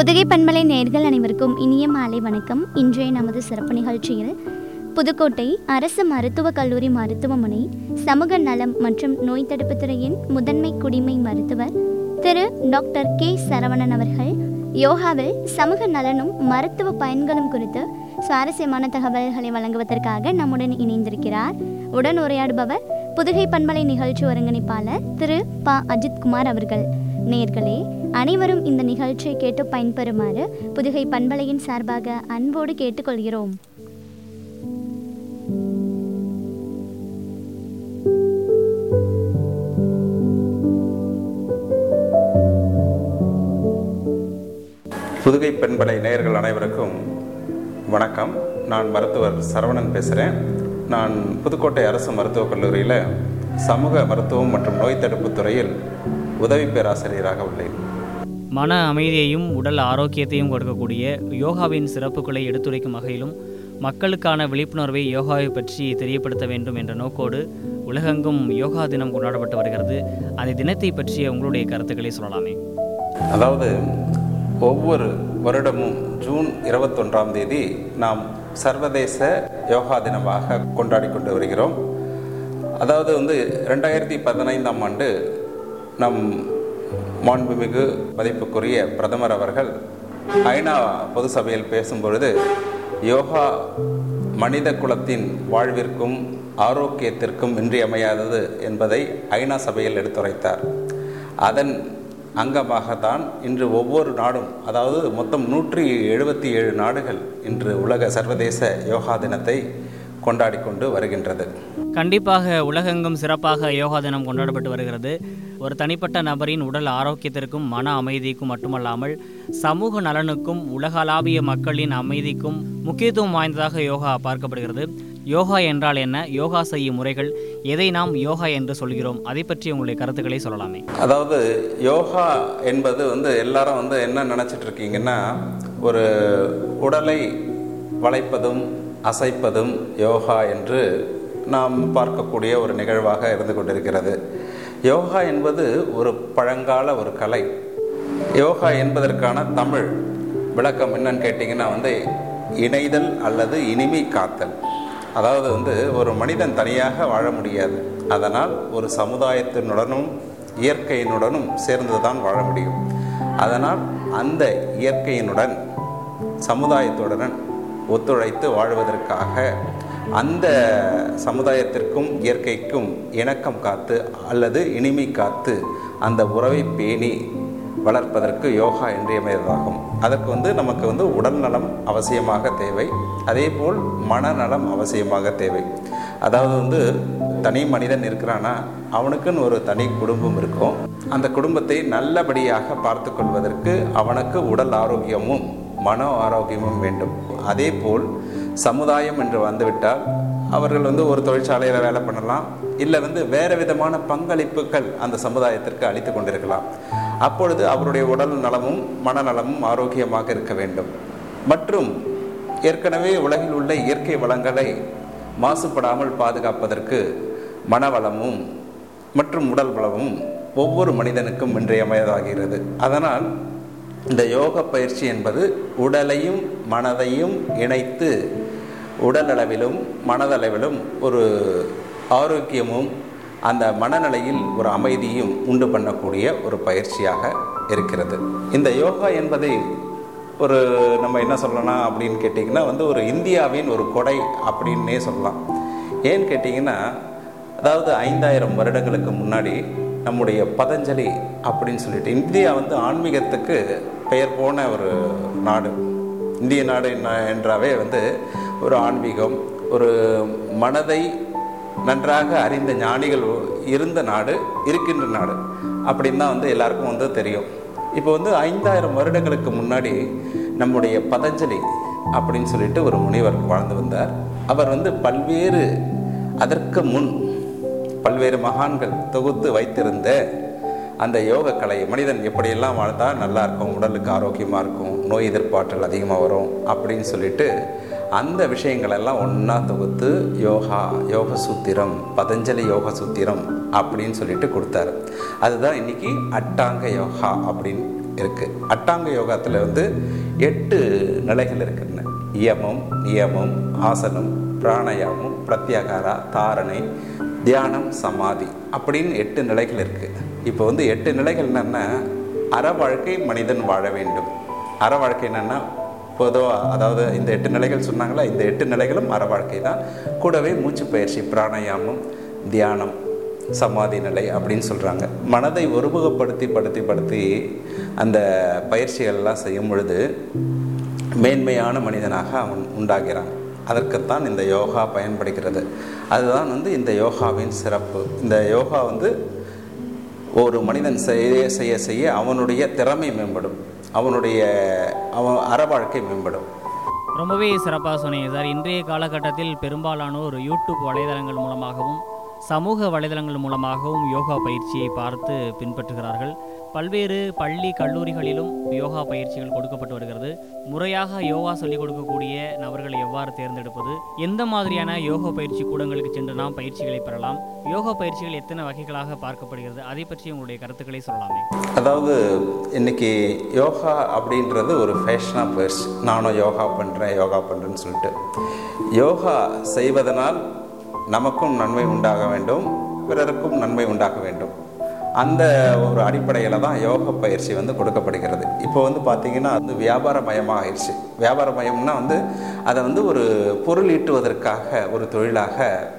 புதுகை பண்பலை நேர்கள் அனைவருக்கும் இனிய மாலை வணக்கம் இன்றைய நமது சிறப்பு நிகழ்ச்சியில் புதுக்கோட்டை அரசு மருத்துவக் கல்லூரி மருத்துவமனை சமூக நலம் மற்றும் நோய் தடுப்புத் துறையின் முதன்மை குடிமை மருத்துவர் திரு டாக்டர் கே சரவணன் அவர்கள் யோகாவில் சமூக நலனும் மருத்துவ பயன்களும் குறித்து சுவாரஸ்யமான தகவல்களை வழங்குவதற்காக நம்முடன் இணைந்திருக்கிறார் உடன் உரையாடுபவர் புதுகை பண்பலை நிகழ்ச்சி ஒருங்கிணைப்பாளர் திரு ப அஜித்குமார் அவர்கள் நேர்களே அனைவரும் இந்த நிகழ்ச்சியை கேட்டு பயன்பெறுமாறு புதுகை பண்பலையின் சார்பாக அன்போடு கேட்டுக்கொள்கிறோம் புதுகை பெண்பலை நேயர்கள் அனைவருக்கும் வணக்கம் நான் மருத்துவர் சரவணன் பேசுகிறேன் நான் புதுக்கோட்டை அரசு மருத்துவக் கல்லூரியில் சமூக மருத்துவம் மற்றும் நோய் தடுப்புத் துறையில் உதவி பேராசிரியராக உள்ளேன் மன அமைதியையும் உடல் ஆரோக்கியத்தையும் கொடுக்கக்கூடிய யோகாவின் சிறப்புகளை எடுத்துரைக்கும் வகையிலும் மக்களுக்கான விழிப்புணர்வை யோகாவை பற்றி தெரியப்படுத்த வேண்டும் என்ற நோக்கோடு உலகெங்கும் யோகா தினம் கொண்டாடப்பட்டு வருகிறது அந்த தினத்தை பற்றிய உங்களுடைய கருத்துக்களை சொல்லலாமே அதாவது ஒவ்வொரு வருடமும் ஜூன் இருபத்தொன்றாம் தேதி நாம் சர்வதேச யோகா தினமாக கொண்டாடி கொண்டு வருகிறோம் அதாவது வந்து ரெண்டாயிரத்தி பதினைந்தாம் ஆண்டு நம் மாண்புமிகு மதிப்புக்குரிய பிரதமர் அவர்கள் ஐநா பொது சபையில் பேசும்பொழுது யோகா மனித குலத்தின் வாழ்விற்கும் ஆரோக்கியத்திற்கும் இன்றியமையாதது என்பதை ஐநா சபையில் எடுத்துரைத்தார் அதன் அங்கமாகத்தான் இன்று ஒவ்வொரு நாடும் அதாவது மொத்தம் நூற்றி எழுபத்தி ஏழு நாடுகள் இன்று உலக சர்வதேச யோகா தினத்தை கொண்டாடி கொண்டு வருகின்றது கண்டிப்பாக உலகெங்கும் சிறப்பாக யோகா தினம் கொண்டாடப்பட்டு வருகிறது ஒரு தனிப்பட்ட நபரின் உடல் ஆரோக்கியத்திற்கும் மன அமைதிக்கும் மட்டுமல்லாமல் சமூக நலனுக்கும் உலகளாவிய மக்களின் அமைதிக்கும் முக்கியத்துவம் வாய்ந்ததாக யோகா பார்க்கப்படுகிறது யோகா என்றால் என்ன யோகா செய்யும் முறைகள் எதை நாம் யோகா என்று சொல்கிறோம் அதை பற்றி உங்களுடைய கருத்துக்களை சொல்லலாமே அதாவது யோகா என்பது வந்து எல்லாரும் வந்து என்ன நினச்சிட்டு இருக்கீங்கன்னா ஒரு உடலை வளைப்பதும் அசைப்பதும் யோகா என்று நாம் பார்க்கக்கூடிய ஒரு நிகழ்வாக இருந்து கொண்டிருக்கிறது யோகா என்பது ஒரு பழங்கால ஒரு கலை யோகா என்பதற்கான தமிழ் விளக்கம் என்னன்னு கேட்டிங்கன்னா வந்து இணைதல் அல்லது இனிமை காத்தல் அதாவது வந்து ஒரு மனிதன் தனியாக வாழ முடியாது அதனால் ஒரு சமுதாயத்தினுடனும் இயற்கையினுடனும் சேர்ந்து தான் வாழ முடியும் அதனால் அந்த இயற்கையினுடன் சமுதாயத்துடன் ஒத்துழைத்து வாழ்வதற்காக அந்த சமுதாயத்திற்கும் இயற்கைக்கும் இணக்கம் காத்து அல்லது இனிமை காத்து அந்த உறவை பேணி வளர்ப்பதற்கு யோகா இன்றியமையதாகும் அதற்கு வந்து நமக்கு வந்து உடல் நலம் அவசியமாக தேவை அதே போல் மனநலம் அவசியமாக தேவை அதாவது வந்து தனி மனிதன் இருக்கிறானா அவனுக்குன்னு ஒரு தனி குடும்பம் இருக்கும் அந்த குடும்பத்தை நல்லபடியாக பார்த்து கொள்வதற்கு அவனுக்கு உடல் ஆரோக்கியமும் மன ஆரோக்கியமும் வேண்டும் அதே போல் சமுதாயம் என்று வந்துவிட்டால் அவர்கள் வந்து ஒரு தொழிற்சாலையில் வேலை பண்ணலாம் இல்லை வந்து வேறு விதமான பங்களிப்புகள் அந்த சமுதாயத்திற்கு அளித்து கொண்டிருக்கலாம் அப்பொழுது அவருடைய உடல் நலமும் மனநலமும் ஆரோக்கியமாக இருக்க வேண்டும் மற்றும் ஏற்கனவே உலகில் உள்ள இயற்கை வளங்களை மாசுபடாமல் பாதுகாப்பதற்கு மனவளமும் மற்றும் உடல் வளமும் ஒவ்வொரு மனிதனுக்கும் இன்றியமையதாகிறது அதனால் இந்த யோக பயிற்சி என்பது உடலையும் மனதையும் இணைத்து உடல் அளவிலும் மனதளவிலும் ஒரு ஆரோக்கியமும் அந்த மனநிலையில் ஒரு அமைதியும் உண்டு பண்ணக்கூடிய ஒரு பயிற்சியாக இருக்கிறது இந்த யோகா என்பதை ஒரு நம்ம என்ன சொல்லலாம் அப்படின்னு கேட்டிங்கன்னா வந்து ஒரு இந்தியாவின் ஒரு கொடை அப்படின்னே சொல்லலாம் ஏன்னு கேட்டிங்கன்னா அதாவது ஐந்தாயிரம் வருடங்களுக்கு முன்னாடி நம்முடைய பதஞ்சலி அப்படின்னு சொல்லிட்டு இந்தியா வந்து ஆன்மீகத்துக்கு பெயர் போன ஒரு நாடு இந்திய நாடு என்ன என்றாவே வந்து ஒரு ஆன்மீகம் ஒரு மனதை நன்றாக அறிந்த ஞானிகள் இருந்த நாடு இருக்கின்ற நாடு அப்படின்னு தான் வந்து எல்லாருக்கும் வந்து தெரியும் இப்போ வந்து ஐந்தாயிரம் வருடங்களுக்கு முன்னாடி நம்முடைய பதஞ்சலி அப்படின்னு சொல்லிட்டு ஒரு முனிவர் வாழ்ந்து வந்தார் அவர் வந்து பல்வேறு அதற்கு முன் பல்வேறு மகான்கள் தொகுத்து வைத்திருந்த அந்த யோக கலை மனிதன் எப்படியெல்லாம் வாழ்ந்தா நல்லா இருக்கும் உடலுக்கு ஆரோக்கியமாக இருக்கும் நோய் எதிர்ப்பாற்றல் அதிகமாக வரும் அப்படின்னு சொல்லிட்டு அந்த விஷயங்களெல்லாம் ஒன்றா தொகுத்து யோகா யோக சூத்திரம் பதஞ்சலி யோக சூத்திரம் அப்படின்னு சொல்லிட்டு கொடுத்தாரு அதுதான் இன்னைக்கு அட்டாங்க யோகா அப்படின்னு இருக்குது அட்டாங்க யோகத்தில் வந்து எட்டு நிலைகள் இருக்குன்னு இயமம் நியமம் ஆசனம் பிராணாயாமம் பிரத்யாகாரா தாரணை தியானம் சமாதி அப்படின்னு எட்டு நிலைகள் இருக்குது இப்போ வந்து எட்டு நிலைகள் என்னென்னா அற வாழ்க்கை மனிதன் வாழ வேண்டும் அற வாழ்க்கை என்னென்னா பொதுவாக அதாவது இந்த எட்டு நிலைகள் சொன்னாங்களா இந்த எட்டு நிலைகளும் அற வாழ்க்கை தான் கூடவே மூச்சு பயிற்சி பிராணாயாமம் தியானம் சமாதி நிலை அப்படின்னு சொல்கிறாங்க மனதை ஒருமுகப்படுத்தி படுத்தி படுத்தி அந்த பயிற்சிகள்லாம் செய்யும் பொழுது மேன்மையான மனிதனாக அவன் உண்டாகிறான் அதற்குத்தான் இந்த யோகா பயன்படுகிறது அதுதான் வந்து இந்த யோகாவின் சிறப்பு இந்த யோகா வந்து ஒரு மனிதன் செய்ய செய்ய செய்ய அவனுடைய திறமை மேம்படும் அவனுடைய அவன் அற வாழ்க்கை மேம்படும் ரொம்பவே சிறப்பாக சொன்னீங்க சார் இன்றைய காலகட்டத்தில் பெரும்பாலானோர் யூடியூப் வலைதளங்கள் மூலமாகவும் சமூக வலைதளங்கள் மூலமாகவும் யோகா பயிற்சியை பார்த்து பின்பற்றுகிறார்கள் பல்வேறு பள்ளி கல்லூரிகளிலும் யோகா பயிற்சிகள் கொடுக்கப்பட்டு வருகிறது முறையாக யோகா சொல்லிக் கொடுக்கக்கூடிய நபர்களை எவ்வாறு தேர்ந்தெடுப்பது எந்த மாதிரியான யோகா பயிற்சி கூடங்களுக்கு சென்று நாம் பயிற்சிகளை பெறலாம் யோகா பயிற்சிகள் எத்தனை வகைகளாக பார்க்கப்படுகிறது அதை பற்றி உங்களுடைய கருத்துக்களை சொல்லலாமே அதாவது இன்னைக்கு யோகா அப்படின்றது ஒரு ஃபேஷனாக போயிடுச்சு நானும் யோகா பண்ணுறேன் யோகா பண்ணுறேன்னு சொல்லிட்டு யோகா செய்வதனால் நமக்கும் நன்மை உண்டாக வேண்டும் பிறருக்கும் நன்மை உண்டாக வேண்டும் அந்த ஒரு அடிப்படையில் தான் யோக பயிற்சி வந்து கொடுக்கப்படுகிறது இப்போ வந்து பார்த்திங்கன்னா அது வியாபாரமயமாக ஆயிடுச்சு வியாபாரமயம்னா வந்து அதை வந்து ஒரு பொருள் ஈட்டுவதற்காக ஒரு தொழிலாக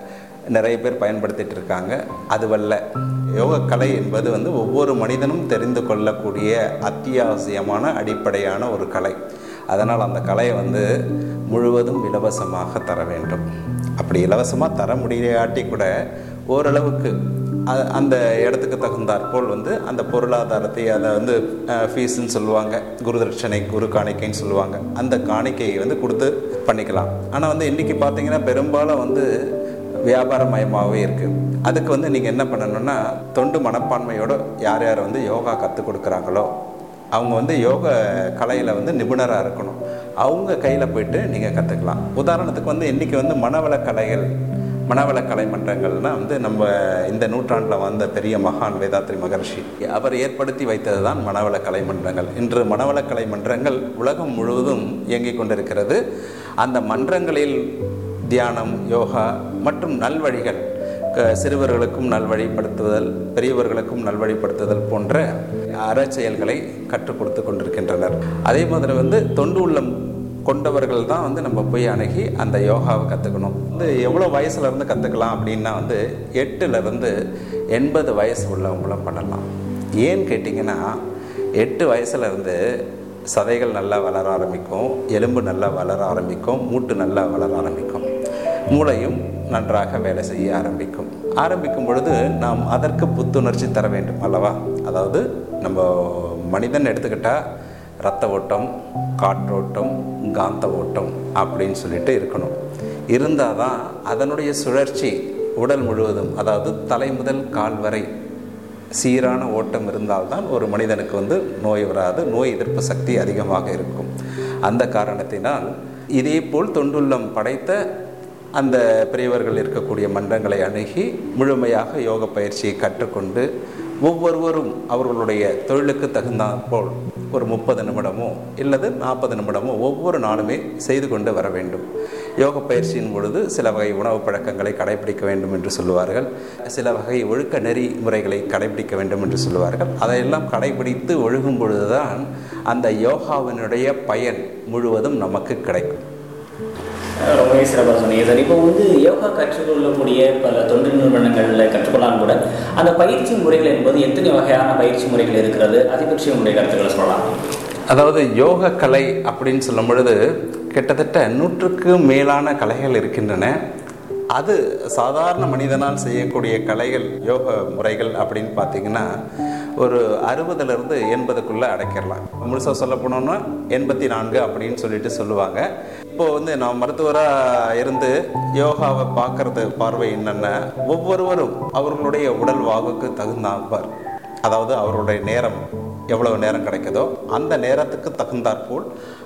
நிறைய பேர் பயன்படுத்திட்டு இருக்காங்க அதுவல்ல யோகக்கலை என்பது வந்து ஒவ்வொரு மனிதனும் தெரிந்து கொள்ளக்கூடிய அத்தியாவசியமான அடிப்படையான ஒரு கலை அதனால் அந்த கலையை வந்து முழுவதும் இலவசமாக தர வேண்டும் அப்படி இலவசமாக தர முடியாட்டி கூட ஓரளவுக்கு அ- அந்த இடத்துக்கு தகுந்தாற்போல் வந்து அந்த பொருளாதாரத்தை அதை வந்து ஃபீஸுன்னு சொல்லுவாங்க குருதட்சணை குரு காணிக்கைன்னு சொல்லுவாங்க அந்த காணிக்கையை வந்து கொடுத்து பண்ணிக்கலாம் ஆனால் வந்து இன்றைக்கி பார்த்தீங்கன்னா பெரும்பாலும் வந்து வியாபாரமயமாகவே இருக்குது அதுக்கு வந்து நீங்கள் என்ன பண்ணணும்னா தொண்டு மனப்பான்மையோட யார் யார் வந்து யோகா கற்றுக் கொடுக்குறாங்களோ அவங்க வந்து யோக கலையில் வந்து நிபுணராக இருக்கணும் அவங்க கையில் போயிட்டு நீங்கள் கற்றுக்கலாம் உதாரணத்துக்கு வந்து இன்றைக்கி வந்து மனவள கலைகள் மனவள கலை மன்றங்கள்னால் வந்து நம்ம இந்த நூற்றாண்டில் வந்த பெரிய மகான் வேதாத்ரி மகர்ஷி அவர் ஏற்படுத்தி வைத்தது தான் மனவள கலை மன்றங்கள் இன்று மனவள கலை மன்றங்கள் உலகம் முழுவதும் இயங்கிக் கொண்டிருக்கிறது அந்த மன்றங்களில் தியானம் யோகா மற்றும் நல்வழிகள் க- சிறுவர்களுக்கும் நல்வழிப்படுத்துதல் பெரியவர்களுக்கும் நல்வழிப்படுத்துதல் போன்ற அறச்செயல்களை கற்றுக் கொடுத்து கொண்டிருக்கின்றனர் அதே மாதிரி வந்து தொண்டு உள்ளம் கொண்டவர்கள் தான் வந்து நம்ம போய் அணுகி அந்த யோகாவை கற்றுக்கணும் வந்து எவ்வளோ வயசுல இருந்து கற்றுக்கலாம் அப்படின்னா வந்து எட்டுலேருந்து எண்பது வயசு உள்ளவங்களும் பண்ணலாம் ஏன்னு கேட்டிங்கன்னா எட்டு வயசுல இருந்து சதைகள் நல்லா வளர ஆரம்பிக்கும் எலும்பு நல்லா வளர ஆரம்பிக்கும் மூட்டு நல்லா வளர ஆரம்பிக்கும் மூளையும் நன்றாக வேலை செய்ய ஆரம்பிக்கும் ஆரம்பிக்கும் பொழுது நாம் அதற்கு புத்துணர்ச்சி தர வேண்டும் அல்லவா அதாவது நம்ம மனிதன் எடுத்துக்கிட்டால் ரத்த ஓட்டம் காற்றோட்டம் காந்த ஓட்டம் அப்படின்னு சொல்லிட்டு இருக்கணும் இருந்தால் தான் அதனுடைய சுழற்சி உடல் முழுவதும் அதாவது தலை முதல் கால் வரை சீரான ஓட்டம் இருந்தால்தான் ஒரு மனிதனுக்கு வந்து நோய் வராது நோய் எதிர்ப்பு சக்தி அதிகமாக இருக்கும் அந்த காரணத்தினால் இதேபோல் தொண்டுள்ளம் படைத்த அந்த பெரியவர்கள் இருக்கக்கூடிய மன்றங்களை அணுகி முழுமையாக யோக பயிற்சியை கற்றுக்கொண்டு ஒவ்வொருவரும் அவர்களுடைய தொழிலுக்கு தகுந்தாற்போல் ஒரு முப்பது நிமிடமோ இல்லது நாற்பது நிமிடமோ ஒவ்வொரு நாளுமே செய்து கொண்டு வர வேண்டும் யோக பயிற்சியின் பொழுது சில வகை உணவு பழக்கங்களை கடைபிடிக்க வேண்டும் என்று சொல்லுவார்கள் சில வகை ஒழுக்க நெறி முறைகளை கடைபிடிக்க வேண்டும் என்று சொல்லுவார்கள் அதையெல்லாம் கடைபிடித்து ஒழுகும் பொழுதுதான் அந்த யோகாவினுடைய பயன் முழுவதும் நமக்கு கிடைக்கும் ரொம்பவே சிறப்பாக சொன்னீங்க சார் இப்போ வந்து யோகா கற்றுக்கொள்ளக்கூடிய பல தொண்டு நிறுவனங்களில் கற்றுக்கொள்ளலாம் கூட அந்த பயிற்சி முறைகள் என்பது எத்தனை வகையான பயிற்சி முறைகள் இருக்கிறது அதை பற்றி உங்களுடைய கருத்துக்களை சொல்லலாம் அதாவது யோக கலை அப்படின்னு சொல்லும் பொழுது கிட்டத்தட்ட நூற்றுக்கு மேலான கலைகள் இருக்கின்றன அது சாதாரண மனிதனால் செய்யக்கூடிய கலைகள் யோக முறைகள் அப்படின்னு பார்த்தீங்கன்னா ஒரு அறுபதுலேருந்து எண்பதுக்குள்ளே அடைக்கிடலாம் முழுசாக சொல்ல போனோம்னா எண்பத்தி நான்கு அப்படின்னு சொல்லிட்டு சொல்லுவாங்க இப்போது வந்து நான் மருத்துவராக இருந்து யோகாவை பார்க்கறது பார்வை என்னென்ன ஒவ்வொருவரும் அவர்களுடைய உடல் வாகுக்கு தகுந்தாப்பார் அதாவது அவருடைய நேரம் எவ்வளவு நேரம் கிடைக்குதோ அந்த நேரத்துக்கு தகுந்தாற்போல்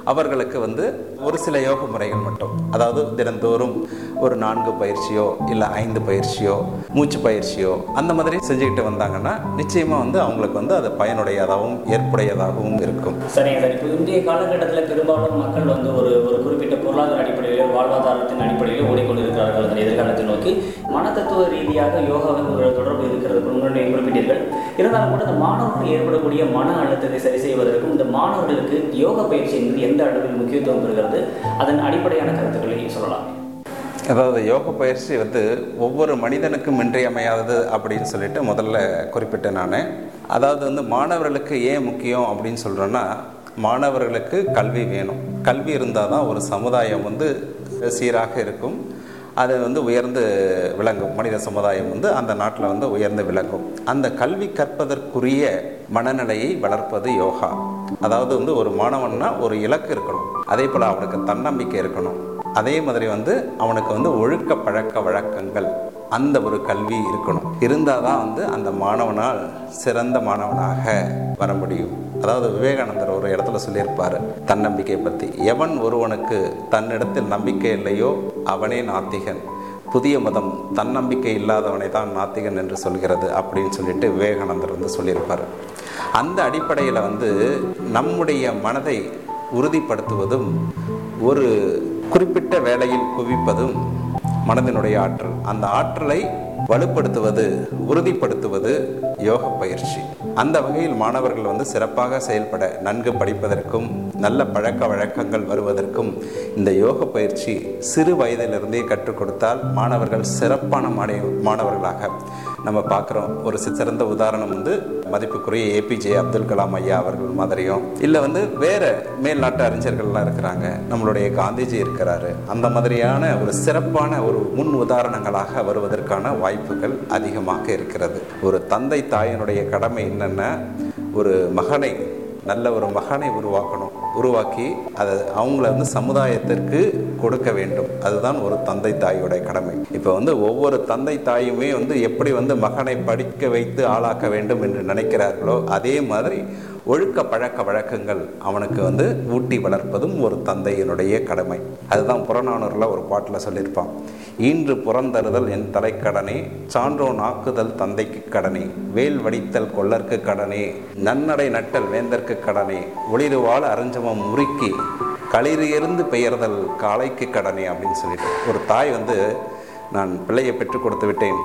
அவர்களுக்கு வந்து ஒரு சில யோக முறைகள் மட்டும் அதாவது தினந்தோறும் ஒரு நான்கு பயிற்சியோ இல்லை ஐந்து பயிற்சியோ மூச்சு பயிற்சியோ அந்த மாதிரி செஞ்சுக்கிட்டு வந்தாங்கன்னா நிச்சயமாக வந்து அவங்களுக்கு வந்து அது பயனுடையதாகவும் ஏற்புடையதாகவும் இருக்கும் சரிங்க சார் இப்போ இன்றைய காலகட்டத்தில் பெரும்பாலும் மக்கள் வந்து ஒரு ஒரு குறிப்பிட்ட பொருளாதார அடிப்படையிலோ வாழ்வாதாரத்தின் அடிப்படையிலோ ஓடிக்கொண்டிருக்கிறார்கள் அந்த எதிர்காலத்தை நோக்கி மனத்தத்துவ ரீதியாக யோகாவின் ஒரு தொடர்பு இருக்கிறது முன்னாடி குறிப்பிட்டீர்கள் இருந்தாலும் கூட இந்த மாணவர்கள் ஏற்படக்கூடிய மன அழுத்தத்தை சரி செய்வதற்கும் இந்த மாணவர்களுக்கு யோக பயிற்சி என்பது எந்த அளவில் முக்கியத்துவம் பெறுகிறது அதன் அடிப்படையான கருத்துக்களை சொல்லலாம் அதாவது யோக பயிற்சி வந்து ஒவ்வொரு மனிதனுக்கும் இன்றியமையாதது அப்படின்னு சொல்லிட்டு முதல்ல குறிப்பிட்டேன் நான் அதாவது வந்து மாணவர்களுக்கு ஏன் முக்கியம் அப்படின்னு சொல்கிறேன்னா மாணவர்களுக்கு கல்வி வேணும் கல்வி இருந்தால் தான் ஒரு சமுதாயம் வந்து சீராக இருக்கும் அது வந்து உயர்ந்து விளங்கும் மனித சமுதாயம் வந்து அந்த நாட்டில் வந்து உயர்ந்து விளங்கும் அந்த கல்வி கற்பதற்குரிய மனநிலையை வளர்ப்பது யோகா அதாவது வந்து ஒரு மாணவன்னா ஒரு இலக்கு இருக்கணும் அதே போல் அவனுக்கு தன்னம்பிக்கை இருக்கணும் அதே மாதிரி வந்து அவனுக்கு வந்து ஒழுக்க பழக்க வழக்கங்கள் அந்த ஒரு கல்வி இருக்கணும் இருந்தால் தான் வந்து அந்த மாணவனால் சிறந்த மாணவனாக வர முடியும் அதாவது விவேகானந்தர் ஒரு இடத்துல சொல்லியிருப்பார் தன்னம்பிக்கை பற்றி எவன் ஒருவனுக்கு தன்னிடத்தில் நம்பிக்கை இல்லையோ அவனே நாத்திகன் புதிய மதம் தன்னம்பிக்கை இல்லாதவனை தான் நாத்திகன் என்று சொல்கிறது அப்படின்னு சொல்லிட்டு விவேகானந்தர் வந்து சொல்லியிருப்பார் அந்த அடிப்படையில் வந்து நம்முடைய மனதை உறுதிப்படுத்துவதும் ஒரு குறிப்பிட்ட வேலையில் குவிப்பதும் மனதினுடைய ஆற்றல் அந்த ஆற்றலை வலுப்படுத்துவது உறுதிப்படுத்துவது யோக பயிற்சி அந்த வகையில் மாணவர்கள் வந்து சிறப்பாக செயல்பட நன்கு படிப்பதற்கும் நல்ல பழக்க வழக்கங்கள் வருவதற்கும் இந்த யோக பயிற்சி சிறு வயதிலிருந்தே கற்றுக் கொடுத்தால் மாணவர்கள் சிறப்பான மாணி மாணவர்களாக நம்ம பார்க்குறோம் ஒரு சி- சிறந்த உதாரணம் வந்து மதிப்புக்குரிய ஏபிஜே அப்துல் கலாம் ஐயா அவர்கள் மாதிரியும் இல்லை வந்து வேற மேல்நாட்டு அறிஞர்கள்லாம் இருக்கிறாங்க நம்மளுடைய காந்திஜி இருக்கிறாரு அந்த மாதிரியான ஒரு சிறப்பான ஒரு முன் உதாரணங்களாக வருவதற்கான வாய்ப்புகள் அதிகமாக இருக்கிறது ஒரு தந்தை தாயினுடைய கடமை என்னென்னா ஒரு மகனை நல்ல ஒரு மகனை உருவாக்கணும் உருவாக்கி அதை அவங்கள வந்து சமுதாயத்திற்கு கொடுக்க வேண்டும் அதுதான் ஒரு தந்தை தாயோட கடமை இப்போ வந்து ஒவ்வொரு தந்தை தாயுமே வந்து எப்படி வந்து மகனை படிக்க வைத்து ஆளாக்க வேண்டும் என்று நினைக்கிறார்களோ அதே மாதிரி ஒழுக்க பழக்க வழக்கங்கள் அவனுக்கு வந்து ஊட்டி வளர்ப்பதும் ஒரு தந்தையினுடைய கடமை அதுதான் புறநானூரில் ஒரு பாட்டில் சொல்லியிருப்பான் ஈன்று புறந்தருதல் என் தலைக்கடனே சான்றோன் ஆக்குதல் தந்தைக்கு கடனே வேல் வடித்தல் கொள்ளற்கு கடனே நன்னடை நட்டல் வேந்தற்கு கடனே ஒளிருவாள் அருஞ்சமம் முறுக்கி களிறியருந்து பெயர்தல் காளைக்கு கடனே அப்படின்னு சொல்லிட்டு ஒரு தாய் வந்து நான் பிள்ளையை பெற்றுக் கொடுத்து விட்டேன்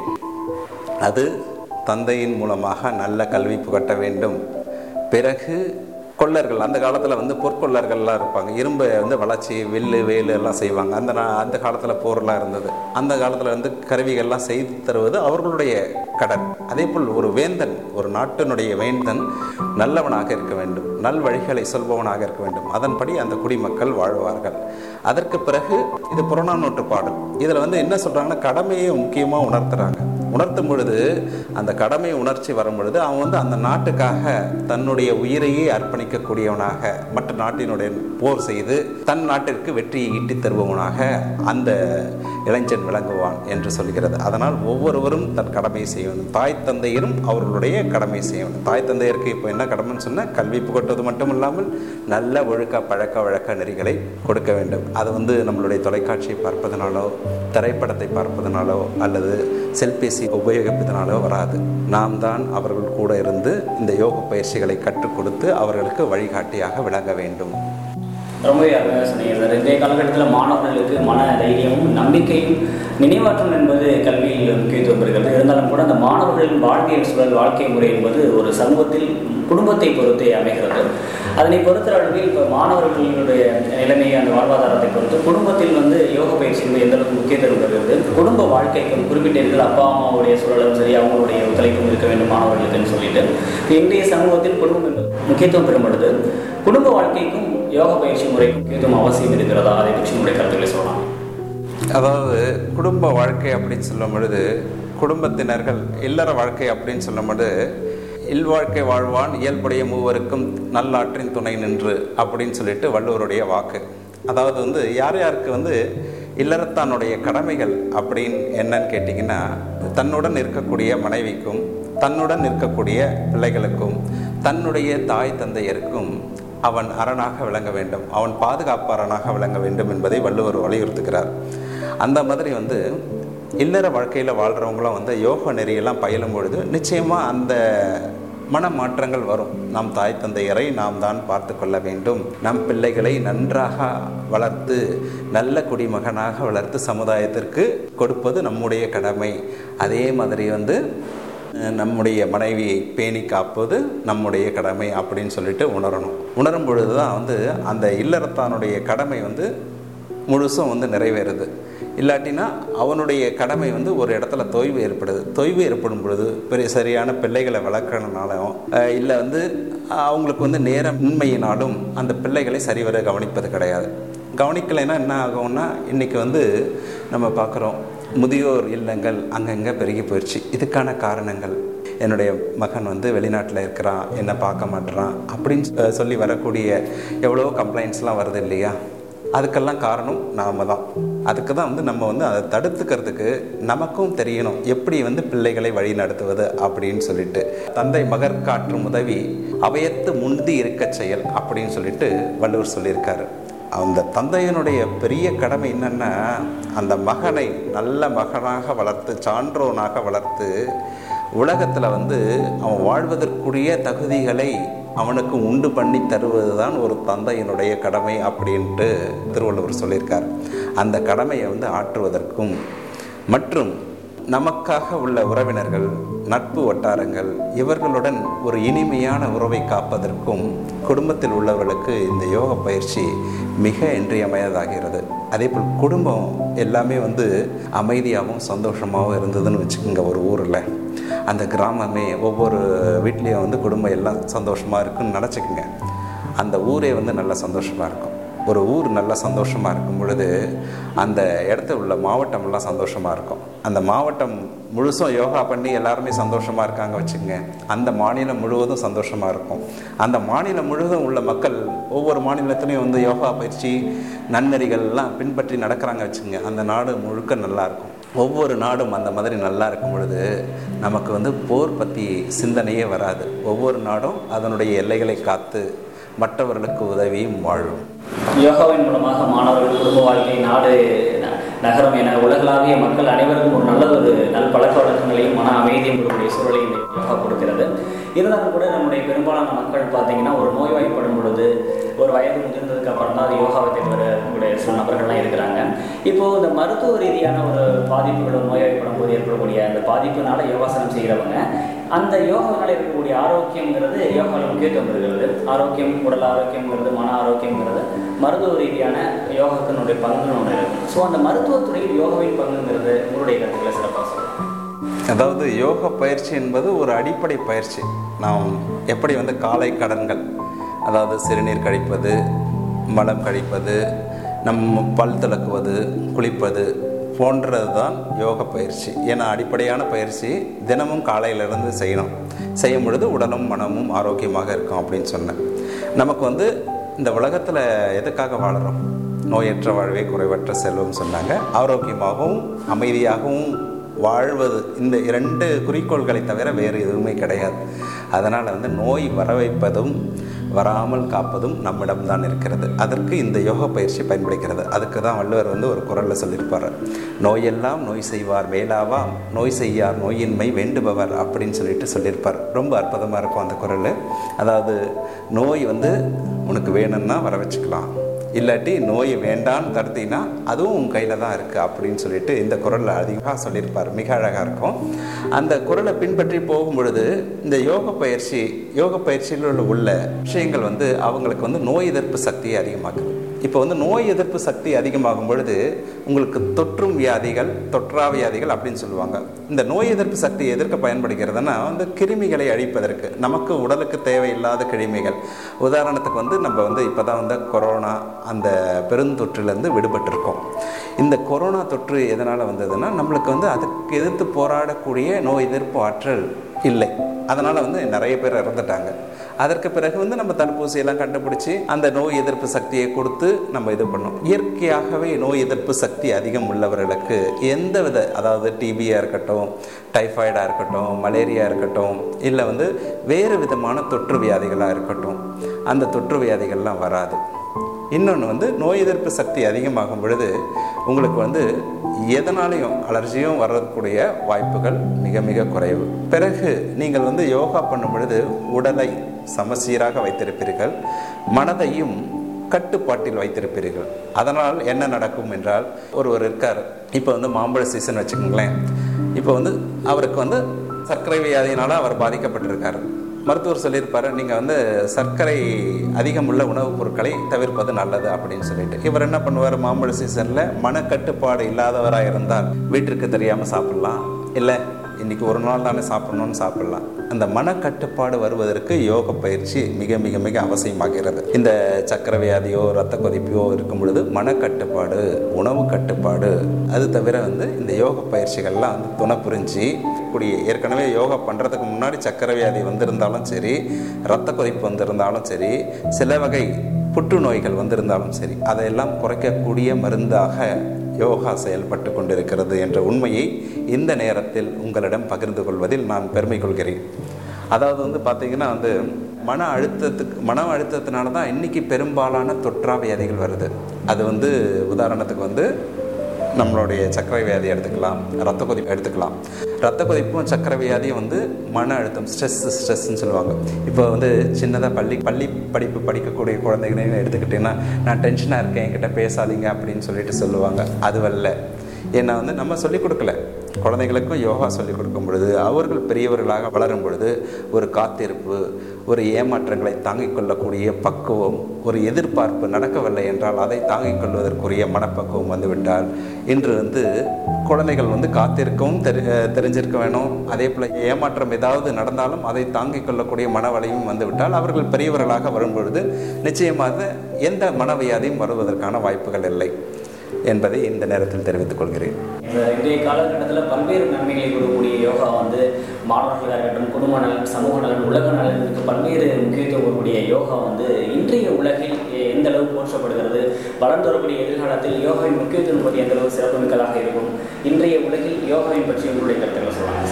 அது தந்தையின் மூலமாக நல்ல கல்வி புகட்ட வேண்டும் பிறகு கொள்ளர்கள் அந்த காலத்தில் வந்து பொற்கொள்ளர்கள்லாம் இருப்பாங்க இரும்பை வந்து வளர்ச்சி வில்லு வேலு எல்லாம் செய்வாங்க அந்த நா- அந்த காலத்தில் போர்லாம் இருந்தது அந்த காலத்தில் வந்து கருவிகள்லாம் செய்து தருவது அவர்களுடைய கடன் அதே போல் ஒரு வேந்தன் ஒரு நாட்டினுடைய வேந்தன் நல்லவனாக இருக்க வேண்டும் நல் வழிகளை சொல்பவனாக இருக்க வேண்டும் அதன்படி அந்த குடிமக்கள் வாழ்வார்கள் அதற்கு பிறகு இது புறநானூற்று பாடல் இதில் வந்து என்ன சொல்கிறாங்கன்னா கடமையை முக்கியமாக உணர்த்துறாங்க உணர்த்தும் பொழுது அந்த கடமை உணர்ச்சி வரும் பொழுது அவன் வந்து அந்த நாட்டுக்காக தன்னுடைய உயிரையே அர்ப்பணிக்கக்கூடியவனாக மற்ற நாட்டினுடைய போர் செய்து தன் நாட்டிற்கு வெற்றியை ஈட்டித் தருபவனாக அந்த இளைஞன் விளங்குவான் என்று சொல்கிறது அதனால் ஒவ்வொருவரும் தன் கடமையை செய்ய வேண்டும் தாய் தந்தையரும் அவர்களுடைய கடமை செய்ய வேண்டும் தாய் தந்தையருக்கு இப்போ என்ன கடமைன்னு சொன்னால் கல்வி புகட்டுவது மட்டும் இல்லாமல் நல்ல ஒழுக்க பழக்க வழக்க நெறிகளை கொடுக்க வேண்டும் அது வந்து நம்மளுடைய தொலைக்காட்சியை பார்ப்பதனாலோ திரைப்படத்தை பார்ப்பதனாலோ அல்லது செல்பேசி உபயோகிப்பதனாலோ வராது நாம் தான் அவர்கள் கூட இருந்து இந்த யோக பயிற்சிகளை கற்றுக் கொடுத்து அவர்களுக்கு வழிகாட்டியாக விளங்க வேண்டும் ரொம்பவே அருமையாக சொன்னீங்க சார் இன்றைய காலகட்டத்தில் மாணவர்களுக்கு மன தைரியமும் நம்பிக்கையும் நினைவாற்றல் என்பது கல்வியில் முக்கியத்துவம் பெறுகிறது இருந்தாலும் கூட அந்த மாணவர்களின் வாழ்வியல் சூழல் வாழ்க்கை முறை என்பது ஒரு சமூகத்தில் குடும்பத்தை பொறுத்தே அமைகிறது அதனை பொறுத்த அளவில் இப்போ மாணவர்களுடைய நிலைமையை அந்த வாழ்வாதாரத்தை பொறுத்து குடும்பத்தில் வந்து யோக பயிற்சி என்பது எந்த அளவுக்கு முக்கியத்துவம் பெறுகிறது குடும்ப வாழ்க்கைக்கும் குறிப்பிட்டீர்கள் அப்பா அம்மாவுடைய சூழலும் சரி அவங்களுடைய ஒத்துழைப்பும் இருக்க வேண்டும் மாணவர்களுக்குன்னு சொல்லிட்டு இப்ப இன்றைய சமூகத்தில் குடும்பம் என்பது முக்கியத்துவம் பெறும் பொழுது குடும்ப வாழ்க்கைக்கும் யோக பயிற்சி முறைக்கும் முக்கியத்துவம் அவசியம் இருக்கிறதா அதை பற்றி உங்களுடைய கருத்துக்களை சொல்லலாம் அதாவது குடும்ப வாழ்க்கை அப்படின்னு சொல்லும் பொழுது குடும்பத்தினர்கள் இல்லற வாழ்க்கை அப்படின்னு சொல்லும் பொழுது இல்வாழ்க்கை வாழ்வான் இயல்புடைய மூவருக்கும் நல்லாற்றின் துணை நின்று அப்படின்னு சொல்லிட்டு வள்ளுவருடைய வாக்கு அதாவது வந்து யார் யாருக்கு வந்து இல்லறத்தானுடைய கடமைகள் அப்படின்னு என்னன்னு கேட்டிங்கன்னா தன்னுடன் இருக்கக்கூடிய மனைவிக்கும் தன்னுடன் இருக்கக்கூடிய பிள்ளைகளுக்கும் தன்னுடைய தாய் தந்தையருக்கும் அவன் அரணாக விளங்க வேண்டும் அவன் பாதுகாப்பாரனாக விளங்க வேண்டும் என்பதை வள்ளுவர் வலியுறுத்துகிறார் அந்த மாதிரி வந்து இல்லற வாழ்க்கையில் வாழ்கிறவங்களும் வந்து யோக நெறியெல்லாம் பயிலும் பொழுது நிச்சயமாக அந்த மன மாற்றங்கள் வரும் நம் தாய் தந்தையரை நாம் தான் பார்த்து கொள்ள வேண்டும் நம் பிள்ளைகளை நன்றாக வளர்த்து நல்ல குடிமகனாக வளர்த்து சமுதாயத்திற்கு கொடுப்பது நம்முடைய கடமை அதே மாதிரி வந்து அஹ், நம்முடைய மனைவியை பேணி காப்பது நம்முடைய கடமை அப்படின்னு சொல்லிட்டு உணரணும் உணரும் பொழுது தான் வந்து அந்த இல்லறத்தானுடைய கடமை வந்து முழுசும் வந்து நிறைவேறுது இல்லாட்டினா அவனுடைய கடமை வந்து ஒரு இடத்துல தொய்வு ஏற்படுது தொய்வு ஏற்படும் பொழுது பெரிய சரியான பிள்ளைகளை வளர்க்கறனாலும் அஹ், இல்லை வந்து அவங்களுக்கு வந்து நேரமின்மையினாலும் அந்த பிள்ளைகளை சரிவர கவனிப்பது கிடையாது கவனிக்கலைன்னா என்ன ஆகும்னா இன்றைக்கி வந்து நம்ம பார்க்குறோம் முதியோர் இல்லங்கள் அங்கங்கே பெருகி போயிடுச்சு இதுக்கான காரணங்கள் என்னுடைய மகன் வந்து வெளிநாட்டில் இருக்கிறான் என்னை பார்க்க மாட்டேறான் அப்படின்னு சொ- சொல்லி வரக்கூடிய எவ்வளோ கம்ப்ளைண்ட்ஸ்லாம் வருது இல்லையா அதுக்கெல்லாம் காரணம் நாம தான் அதுக்கு தான் வந்து நம்ம வந்து அதை தடுத்துக்கிறதுக்கு நமக்கும் தெரியணும் எப்படி வந்து பிள்ளைகளை வழி நடத்துவது அப்படின்னு சொல்லிட்டு தந்தை மகர் காற்றும் உதவி அவையத்து முந்தி இருக்கச் செயல் அப்படின்னு சொல்லிட்டு வள்ளுவர் சொல்லியிருக்காரு அந்த தந்தையனுடைய பெரிய கடமை என்னன்னா அந்த மகனை நல்ல மகனாக வளர்த்து சான்றோனாக வளர்த்து உலகத்தில் வந்து அவன் வாழ்வதற்குரிய தகுதிகளை அவனுக்கு உண்டு பண்ணி தருவது தான் ஒரு தந்தையினுடைய கடமை அப்படின்ட்டு திருவள்ளுவர் சொல்லியிருக்கார் அந்த கடமையை வந்து ஆற்றுவதற்கும் மற்றும் நமக்காக உள்ள உறவினர்கள் நட்பு வட்டாரங்கள் இவர்களுடன் ஒரு இனிமையான உறவை காப்பதற்கும் குடும்பத்தில் உள்ளவர்களுக்கு இந்த யோக பயிற்சி மிக இன்றியமையாதாகிறது அதே போல் குடும்பம் எல்லாமே வந்து அமைதியாகவும் சந்தோஷமாகவும் இருந்ததுன்னு வச்சுக்கோங்க ஒரு ஊரில் அந்த கிராமமே ஒவ்வொரு வீட்லேயும் வந்து குடும்பம் எல்லாம் சந்தோஷமாக இருக்குன்னு நினச்சிக்கோங்க அந்த ஊரே வந்து நல்லா சந்தோஷமாக இருக்கும் ஒரு ஊர் நல்லா சந்தோஷமாக இருக்கும் பொழுது அந்த இடத்துல உள்ள மாவட்டமெல்லாம் சந்தோஷமாக இருக்கும் அந்த மாவட்டம் முழுசும் யோகா பண்ணி எல்லாருமே சந்தோஷமாக இருக்காங்க வச்சுக்கோங்க அந்த மாநிலம் முழுவதும் சந்தோஷமாக இருக்கும் அந்த மாநிலம் முழுவதும் உள்ள மக்கள் ஒவ்வொரு மாநிலத்துலேயும் வந்து யோகா பயிற்சி நன்னெறிகள்லாம் பின்பற்றி நடக்கிறாங்க வச்சுக்கோங்க அந்த நாடு முழுக்க நல்லா இருக்கும் ஒவ்வொரு நாடும் அந்த மாதிரி நல்லா இருக்கும் பொழுது நமக்கு வந்து போர் பற்றி சிந்தனையே வராது ஒவ்வொரு நாடும் அதனுடைய எல்லைகளை காத்து மற்றவர்களுக்கு உதவியும் வாழும் யோகாவின் மூலமாக மாணவர்கள் குடும்ப வாழ்க்கை நாடு ந- நகரம் என உலகளாவிய மக்கள் அனைவருக்கும் ஒரு நல்ல ஒரு நல் பழக்க வழக்கங்களையும் மன அமைதியும் கொடுக்கக்கூடிய சூழலை இந்த யோகா கொடுக்கிறது இருந்தாலும் கூட நம்முடைய பெரும்பாலான மக்கள் பார்த்தீங்கன்னா ஒரு நோய்வாய்ப்படும் பொழுது ஒரு வயது முதிர்ந்ததுக்கு அப்புறம் தான் அது யோகாவை தேடி வரக்கூடிய சில நபர்கள்லாம் இருக்கிறாங்க இப்போ இந்த மருத்துவ ரீதியான ஒரு பாதிப்புகள் ஒரு நோய்வாய்ப்படும் போது ஏற்படக்கூடிய அந்த பாதிப்புனால யோகாசனம் செய்கிறவங்க அந்த யோகாவினால் இருக்கக்கூடிய ஆரோக்கியங்கிறது யோகாவில் முக்கியத்துவம் இருக்கிறது ஆரோக்கியம் உடல் ஆரோக்கியங்கிறது மன ஆரோக்கியங்கிறது மருத்துவ ரீதியான யோகத்தினுடைய பங்குன்னு ஒன்று இருக்குது ஸோ அந்த மருத்துவத்துறையில் யோகாவின் பங்குங்கிறது உங்களுடைய கருத்துக்களை சிறப்பாக சொல்லுங்கள் அதாவது யோக பயிற்சி என்பது ஒரு அடிப்படை பயிற்சி நாம் எப்படி வந்து காலை கடன்கள் அதாவது சிறுநீர் கழிப்பது மலம் கழிப்பது நம் பல் துலக்குவது குளிப்பது போன்றது தான் யோக பயிற்சி ஏன்னா அடிப்படையான பயிற்சி தினமும் காலையிலிருந்து செய்யணும் செய்யும் பொழுது உடலும் மனமும் ஆரோக்கியமாக இருக்கும் அப்படின்னு சொன்னேன் நமக்கு வந்து இந்த உலகத்தில் எதுக்காக வாழுறோம் நோயற்ற வாழ்வே குறைவற்ற செல்வம் சொன்னாங்க ஆரோக்கியமாகவும் அமைதியாகவும் வாழ்வது இந்த இரண்டு குறிக்கோள்களை தவிர வேறு எதுவுமே கிடையாது அதனால் வந்து நோய் வர வைப்பதும் வராமல் காப்பதும் நம்மிடம்தான் இருக்கிறது அதற்கு இந்த யோக பயிற்சி பயன்படுகிறது அதுக்கு தான் வள்ளுவர் வந்து ஒரு குரலில் சொல்லியிருப்பார் நோயெல்லாம் நோய் செய்வார் மேலாவாம் நோய் செய்யார் நோயின்மை வேண்டுபவர் அப்படின்னு சொல்லிட்டு சொல்லியிருப்பார் ரொம்ப அற்புதமாக இருக்கும் அந்த குரல் அதாவது நோய் வந்து உனக்கு வேணும்னா வர வச்சுக்கலாம் இல்லாட்டி நோய் வேண்டான்னு தடுத்தீங்கன்னா அதுவும் உன் கையில் தான் இருக்குது அப்படின்னு சொல்லிட்டு இந்த குரலில் அதிகமாக சொல்லியிருப்பார் மிக அழகாக இருக்கும் அந்த குரலை பின்பற்றி போகும் பொழுது இந்த யோக பயிற்சி யோக பயிற்சியில் உள்ள விஷயங்கள் வந்து அவங்களுக்கு வந்து நோய் எதிர்ப்பு சக்தியை அதிகமாக்குது இப்போ வந்து நோய் எதிர்ப்பு சக்தி அதிகமாகும் பொழுது உங்களுக்கு தொற்றும் வியாதிகள் தொற்றா வியாதிகள் அப்படின்னு சொல்லுவாங்க இந்த நோய் எதிர்ப்பு சக்தி எதற்கு பயன்படுகிறதுனா வந்து கிருமிகளை அழிப்பதற்கு நமக்கு உடலுக்கு தேவையில்லாத கிருமிகள் உதாரணத்துக்கு வந்து நம்ம வந்து இப்போ தான் வந்து கொரோனா அந்த பெருந்தொற்றிலேருந்து விடுபட்டிருக்கோம் இந்த கொரோனா தொற்று எதனால் வந்ததுன்னா நம்மளுக்கு வந்து அதுக்கு எதிர்த்து போராடக்கூடிய நோய் எதிர்ப்பு ஆற்றல் இல்லை அதனால் வந்து நிறைய பேர் இறந்துட்டாங்க அதற்கு பிறகு வந்து நம்ம தடுப்பூசியெல்லாம் கண்டுபிடிச்சி அந்த நோய் எதிர்ப்பு சக்தியை கொடுத்து நம்ம இது பண்ணோம் இயற்கையாகவே நோய் எதிர்ப்பு சக்தி அதிகம் உள்ளவர்களுக்கு எந்த வித அதாவது டிபியாக இருக்கட்டும் டைஃபாய்டாக இருக்கட்டும் மலேரியா இருக்கட்டும் இல்லை வந்து வேறு விதமான தொற்று வியாதிகளாக இருக்கட்டும் அந்த தொற்று வியாதிகள்லாம் வராது இன்னொன்று வந்து நோய் எதிர்ப்பு சக்தி அதிகமாகும் பொழுது உங்களுக்கு வந்து எதனாலையும் அலர்ஜியும் வர்றதுக்கூடிய வாய்ப்புகள் மிக மிக குறைவு பிறகு நீங்கள் வந்து யோகா பண்ணும் பொழுது உடலை சமசீராக வைத்திருப்பீர்கள் மனதையும் கட்டுப்பாட்டில் வைத்திருப்பீர்கள் அதனால் என்ன நடக்கும் என்றால் ஒருவர் இருக்கார் இப்போ வந்து மாம்பழ சீசன் வச்சுக்கோங்களேன் இப்போ வந்து அவருக்கு வந்து சர்க்கரை வியாதியினால அவர் பாதிக்கப்பட்டிருக்காரு மருத்துவர் சொல்லியிருப்பாரு நீங்கள் வந்து சர்க்கரை அதிகமுள்ள உணவுப் பொருட்களை தவிர்ப்பது நல்லது அப்படின்னு சொல்லிட்டு இவர் என்ன பண்ணுவார் மாம்பழ சீசனில் மனக்கட்டுப்பாடு இல்லாதவராக இருந்தால் வீட்டிற்கு தெரியாமல் சாப்பிட்லாம் இல்லை இன்னைக்கு ஒரு நாள் தானே சாப்பிடணும்னு சாப்பிடலாம் அந்த மனக்கட்டுப்பாடு வருவதற்கு யோக பயிற்சி மிக மிக மிக அவசியமாகிறது இந்த சக்கரை வியாதியோ ரத்த கொதிப்போ இருக்கும் பொழுது மனக்கட்டுப்பாடு உணவு கட்டுப்பாடு அது தவிர வந்து இந்த யோக பயிற்சிகள்லாம் வந்து துணை புரிஞ்சு கூடிய ஏற்கனவே யோகா பண்ணுறதுக்கு முன்னாடி சக்கரை வியாதி வந்திருந்தாலும் சரி ரத்த கொதிப்பு வந்திருந்தாலும் சரி சில வகை புற்றுநோய்கள் வந்திருந்தாலும் சரி அதையெல்லாம் குறைக்கக்கூடிய மருந்தாக யோகா செயல்பட்டு கொண்டிருக்கிறது என்ற உண்மையை இந்த நேரத்தில் உங்களிடம் பகிர்ந்து கொள்வதில் நான் பெருமை கொள்கிறேன் அதாவது வந்து பார்த்தீங்கன்னா வந்து மன அழுத்தத்துக்கு மன அழுத்தத்தினால தான் இன்றைக்கி பெரும்பாலான தொற்றா வியாதிகள் வருது அது வந்து உதாரணத்துக்கு வந்து நம்மளுடைய சர்க்கரை வியாதி எடுத்துக்கலாம் ரத்த கொதிப்பு எடுத்துக்கலாம் ரத்த கொதிப்பும் சர்க்கரை வியாதியும் வந்து மன அழுத்தம் ஸ்ட்ரெஸ் ஸ்ட்ரெஸ்ன்னு சொல்லுவாங்க இப்போ வந்து சின்னதாக பள்ளி பள்ளி படிப்பு படிக்கக்கூடிய குழந்தைகளையும் எடுத்துக்கிட்டிங்கன்னா நான் டென்ஷனாக இருக்கேன் என்கிட்ட பேசாதீங்க அப்படின்னு சொல்லிட்டு சொல்லுவாங்க அதுவல்ல ஏன்னா வந்து நம்ம சொல்லிக் கொடுக்கல குழந்தைகளுக்கும் யோகா சொல்லிக் கொடுக்கும் பொழுது அவர்கள் பெரியவர்களாக வளரும் பொழுது ஒரு காத்திருப்பு ஒரு ஏமாற்றங்களை தாங்கிக் கொள்ளக்கூடிய பக்குவம் ஒரு எதிர்பார்ப்பு நடக்கவில்லை என்றால் அதை தாங்கிக் கொள்வதற்குரிய மனப்பக்குவம் வந்துவிட்டால் இன்று வந்து குழந்தைகள் வந்து காத்திருக்கவும் தெரி தெரிஞ்சிருக்க வேணும் அதே போல் ஏமாற்றம் ஏதாவது நடந்தாலும் அதை தாங்கிக் கொள்ளக்கூடிய மனவலையும் வந்துவிட்டால் அவர்கள் பெரியவர்களாக வரும் பொழுது நிச்சயமாக எந்த மனவியாதியும் வருவதற்கான வாய்ப்புகள் இல்லை என்பதை இந்த நேரத்தில் தெரிவித்துக் கொள்கிறேன் இந்த இன்றைய காலகட்டத்தில் பல்வேறு நன்மைகளை கொடுக்கக்கூடிய யோகா வந்து மாணவர்களாக இருக்கட்டும் குடும்ப நலன் சமூக நலன் உலக நலனுக்கு பல்வேறு முக்கியத்துவம் கொடுக்கக்கூடிய யோகா வந்து இன்றைய உலகில் எந்த அளவு போற்றப்படுகிறது வளர்ந்து வரக்கூடிய எதிர்காலத்தில் யோகாவின் முக்கியத்துவம் பற்றி எந்த அளவு சிறப்புமிக்கதாக இருக்கும் இன்றைய உலகில் யோகாவின் பற்றி உங்களுடைய கருத்துக்களை சொல்லலாம்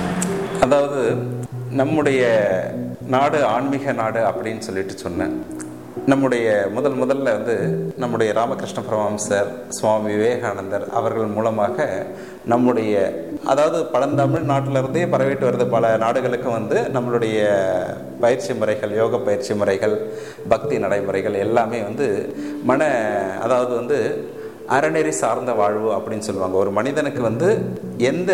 அதாவது நம்முடைய நாடு ஆன்மீக நாடு அப்படின்னு சொல்லிட்டு சொன்னேன் நம்முடைய முதல் முதல்ல வந்து நம்முடைய ராமகிருஷ்ண பரமஹம்சர் சுவாமி விவேகானந்தர் அவர்கள் மூலமாக நம்முடைய அதாவது பழந்தமிழ் நாட்டிலிருந்தே பரவிட்டு வருது பல நாடுகளுக்கு வந்து நம்மளுடைய பயிற்சி முறைகள் யோக பயிற்சி முறைகள் பக்தி நடைமுறைகள் எல்லாமே வந்து மன அதாவது வந்து அறநெறி சார்ந்த வாழ்வு அப்படின்னு சொல்லுவாங்க ஒரு மனிதனுக்கு வந்து எந்த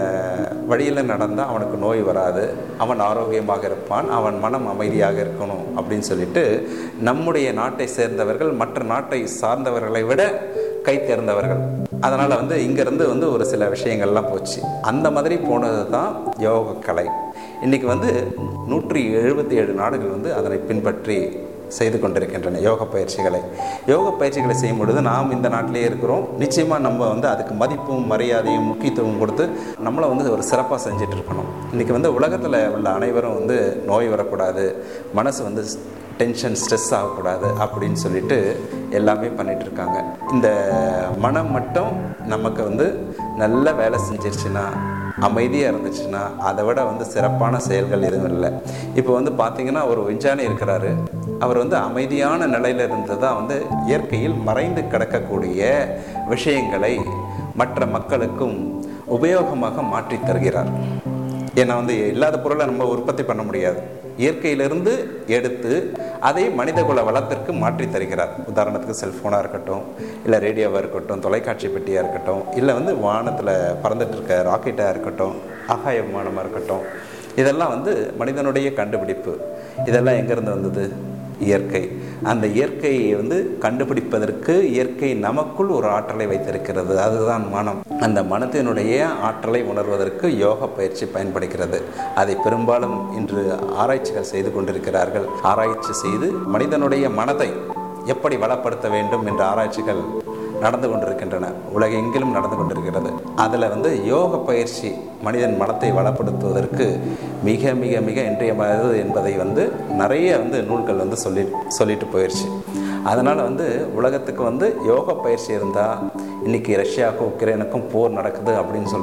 வழியில் நடந்தால் அவனுக்கு நோய் வராது அவன் ஆரோக்கியமாக இருப்பான் அவன் மனம் அமைதியாக இருக்கணும் அப்படின்னு சொல்லிட்டு நம்முடைய நாட்டை சேர்ந்தவர்கள் மற்ற நாட்டை சார்ந்தவர்களை விட கை தேர்ந்தவர்கள் அதனால் வந்து இங்கேருந்து வந்து ஒரு சில விஷயங்கள்லாம் போச்சு அந்த மாதிரி போனது தான் யோக கலை இன்றைக்கி வந்து நூற்றி எழுபத்தி ஏழு நாடுகள் வந்து அதனை பின்பற்றி செய்து கொண்டிருக்கின்றன யோக பயிற்சிகளை யோக பயிற்சிகளை செய்யும் பொழுது நாம் இந்த நாட்டிலே இருக்கிறோம் நிச்சயமாக நம்ம வந்து அதுக்கு மதிப்பும் மரியாதையும் முக்கியத்துவம் கொடுத்து நம்மளை வந்து ஒரு சிறப்பாக செஞ்சுட்டு இருக்கணும் இன்றைக்கி வந்து உலகத்தில் உள்ள அனைவரும் வந்து நோய் வரக்கூடாது மனசு வந்து டென்ஷன் ஸ்ட்ரெஸ் ஆகக்கூடாது அப்படின்னு சொல்லிட்டு எல்லாமே பண்ணிட்டு இருக்காங்க இந்த மனம் மட்டும் நமக்கு வந்து நல்ல வேலை செஞ்சிருச்சுன்னா அமைதியாக இருந்துச்சுன்னா அதை விட வந்து சிறப்பான செயல்கள் எதுவும் இல்லை இப்போ வந்து பார்த்தீங்கன்னா ஒரு விஞ்ஞானி இருக்கிறாரு அவர் வந்து அமைதியான நிலையில் இருந்து தான் வந்து இயற்கையில் மறைந்து கிடக்கக்கூடிய விஷயங்களை மற்ற மக்களுக்கும் உபயோகமாக மாற்றி தருகிறார் ஏன்னா வந்து இல்லாத பொருளை நம்ம உற்பத்தி பண்ண முடியாது இயற்கையிலிருந்து எடுத்து அதை மனிதகுல வளத்திற்கு மாற்றி தருகிறார் உதாரணத்துக்கு செல்ஃபோனாக இருக்கட்டும் இல்லை ரேடியோவாக இருக்கட்டும் தொலைக்காட்சி பெட்டியாக இருக்கட்டும் இல்லை வந்து வானத்தில் பறந்துட்டு இருக்க ராக்கெட்டாக இருக்கட்டும் ஆகாய விமானமாக இருக்கட்டும் இதெல்லாம் வந்து மனிதனுடைய கண்டுபிடிப்பு இதெல்லாம் எங்கேருந்து வந்தது இயற்கை அந்த இயற்கையை வந்து கண்டுபிடிப்பதற்கு இயற்கை நமக்குள் ஒரு ஆற்றலை வைத்திருக்கிறது அதுதான் மனம் அந்த மனத்தினுடைய ஆற்றலை உணர்வதற்கு யோக பயிற்சி பயன்படுகிறது அதை பெரும்பாலும் இன்று ஆராய்ச்சிகள் செய்து கொண்டிருக்கிறார்கள் ஆராய்ச்சி செய்து மனிதனுடைய மனதை எப்படி வளப்படுத்த வேண்டும் என்ற ஆராய்ச்சிகள் நடந்து கொண்டிருக்கின்றன உலகெங்கிலும் நடந்து கொண்டிருக்கிறது அதில் வந்து யோக பயிற்சி மனிதன் மனத்தை வளப்படுத்துவதற்கு மிக மிக மிக இன்றியமையாதது என்பதை வந்து நிறைய வந்து நூல்கள் வந்து சொல்லி சொல்லிட்டு போயிடுச்சு அதனால் வந்து உலகத்துக்கு வந்து யோக பயிற்சி இருந்தால் இன்றைக்கி ரஷ்யாவுக்கும் உக்ரைனுக்கும் போர் நடக்குது அப்படின்னு சொல்கிறோம்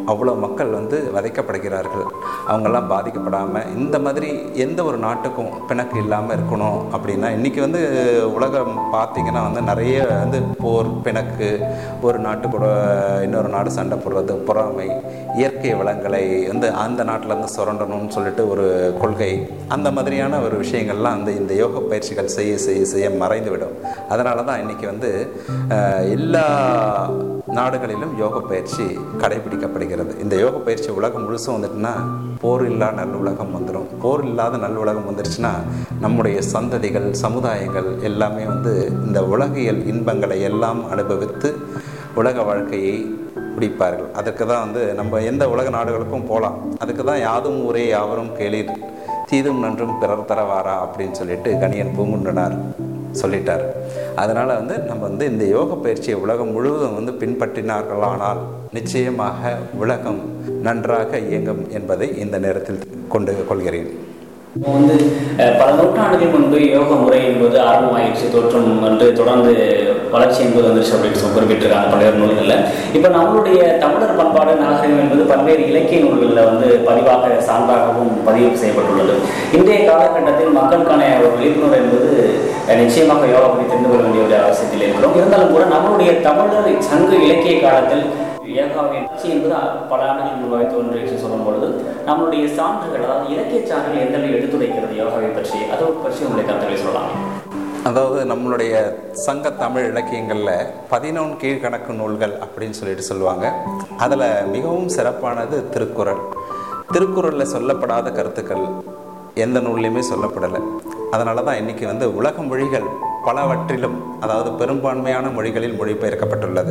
அவ்வளோ மக்கள் வந்து வதைக்கப்படுகிறார்கள் அவங்கெல்லாம் பாதிக்கப்படாமல் இந்த மாதிரி எந்த ஒரு நாட்டுக்கும் பிணக்கு இல்லாமல் இருக்கணும் அப்படின்னா இன்றைக்கி வந்து உலகம் பார்த்திங்கன்னா வந்து நிறைய வந்து போர் பிணக்கு ஒரு நாட்டு கூட இன்னொரு நாடு சண்டை போடுறது பொறாமை இயற்கை வளங்களை வந்து அந்த நாட்டிலேருந்து சுரண்டணும்னு சொல்லிட்டு ஒரு கொள்கை அந்த மாதிரியான ஒரு விஷயங்கள்லாம் வந்து இந்த யோக பயிற்சிகள் செய்ய செய்ய செய்ய மறைந்துவிடும் அதனால தான் இன்றைக்கி வந்து அஹ், எல்லா நாடுகளிலும் யோக பயிற்சி கடைபிடிக்கப்படுகிறது இந்த யோக பயிற்சி உலகம் முழுசும் வந்துட்டுன்னா போர் இல்லா நல்ல உலகம் வந்துடும் போர் இல்லாத நல்ல உலகம் வந்துருச்சுன்னா நம்முடைய சந்ததிகள் சமுதாயங்கள் எல்லாமே வந்து இந்த உலகியல் இன்பங்களை எல்லாம் அனுபவித்து உலக வாழ்க்கையை பிடிப்பார்கள் அதுக்கு தான் வந்து நம்ம எந்த உலக நாடுகளுக்கும் போகலாம் அதுக்கு தான் யாதும் ஊரே யாவரும் கேளீர் தீதும் நன்றும் பிறர் தரவாரா அப்படின்னு சொல்லிட்டு கணியன் பூங்குன்றனார் சொல்லிட்டார் அதனால் வந்து நம்ம வந்து இந்த யோக பயிற்சியை உலகம் முழுவதும் வந்து பின்பற்றினார்களானால் நிச்சயமாக உலகம் நன்றாக இயங்கும் என்பதை இந்த நேரத்தில் கொண்டு கொள்கிறேன் இப்போ வந்து அஹ், பல நூற்றாண்டுகள் முன்பு யோக முறை என்பது ஆரம்பமாயிடுச்சு தோற்றம் என்று தொடர்ந்து வளர்ச்சி என்பது வந்துருச்சு அப்படின்னு சொல்லி குறிப்பிட்டிருக்காங்க பல்வேறு நூல்களில் இப்போ நம்மளுடைய தமிழர் பண்பாடு நாகரிகம் என்பது பல்வேறு இலக்கிய நூல்களில் வந்து பதிவாக சான்றாகவும் பதிவு செய்யப்பட்டுள்ளது இன்றைய காலகட்டத்தில் மக்களுக்கான ஒரு விழிப்புணர்வு என்பது அஹ், நிச்சயமாக யோகா பற்றி தெரிந்து கொள்ள வேண்டிய ஒரு அவசியத்தில் இருக்கிறோம் இருந்தாலும் கூட நம்மளுடைய தமிழர் சங்க இலக்கிய காலத்தில் யோகாவின் ஆட்சி என்பது பல ஆண்டுகள் முன்பாக தோன்றிச்சு சொல்லும் பொழுது நம்மளுடைய சான்றுகள் அதாவது இலக்கிய சான்றுகள் எந்த அளவு எடுத்துரைக்கிறது யோகாவை பற்றி அதை பற்றி உங்களுடைய கருத்துக்களை சொல்லலாம் அதாவது நம்மளுடைய சங்க தமிழ் இலக்கியங்களில் பதினொன்று கீழ்கணக்கு நூல்கள் அப்படின்னு சொல்லிட்டு சொல்லுவாங்க அதில் மிகவும் சிறப்பானது திருக்குறள் திருக்குறளில் சொல்லப்படாத கருத்துக்கள் எந்த நூல்லையுமே சொல்லப்படலை அதனால தான் இன்றைக்கி வந்து உலக மொழிகள் பலவற்றிலும் அதாவது பெரும்பான்மையான மொழிகளில் மொழிபெயர்க்கப்பட்டுள்ளது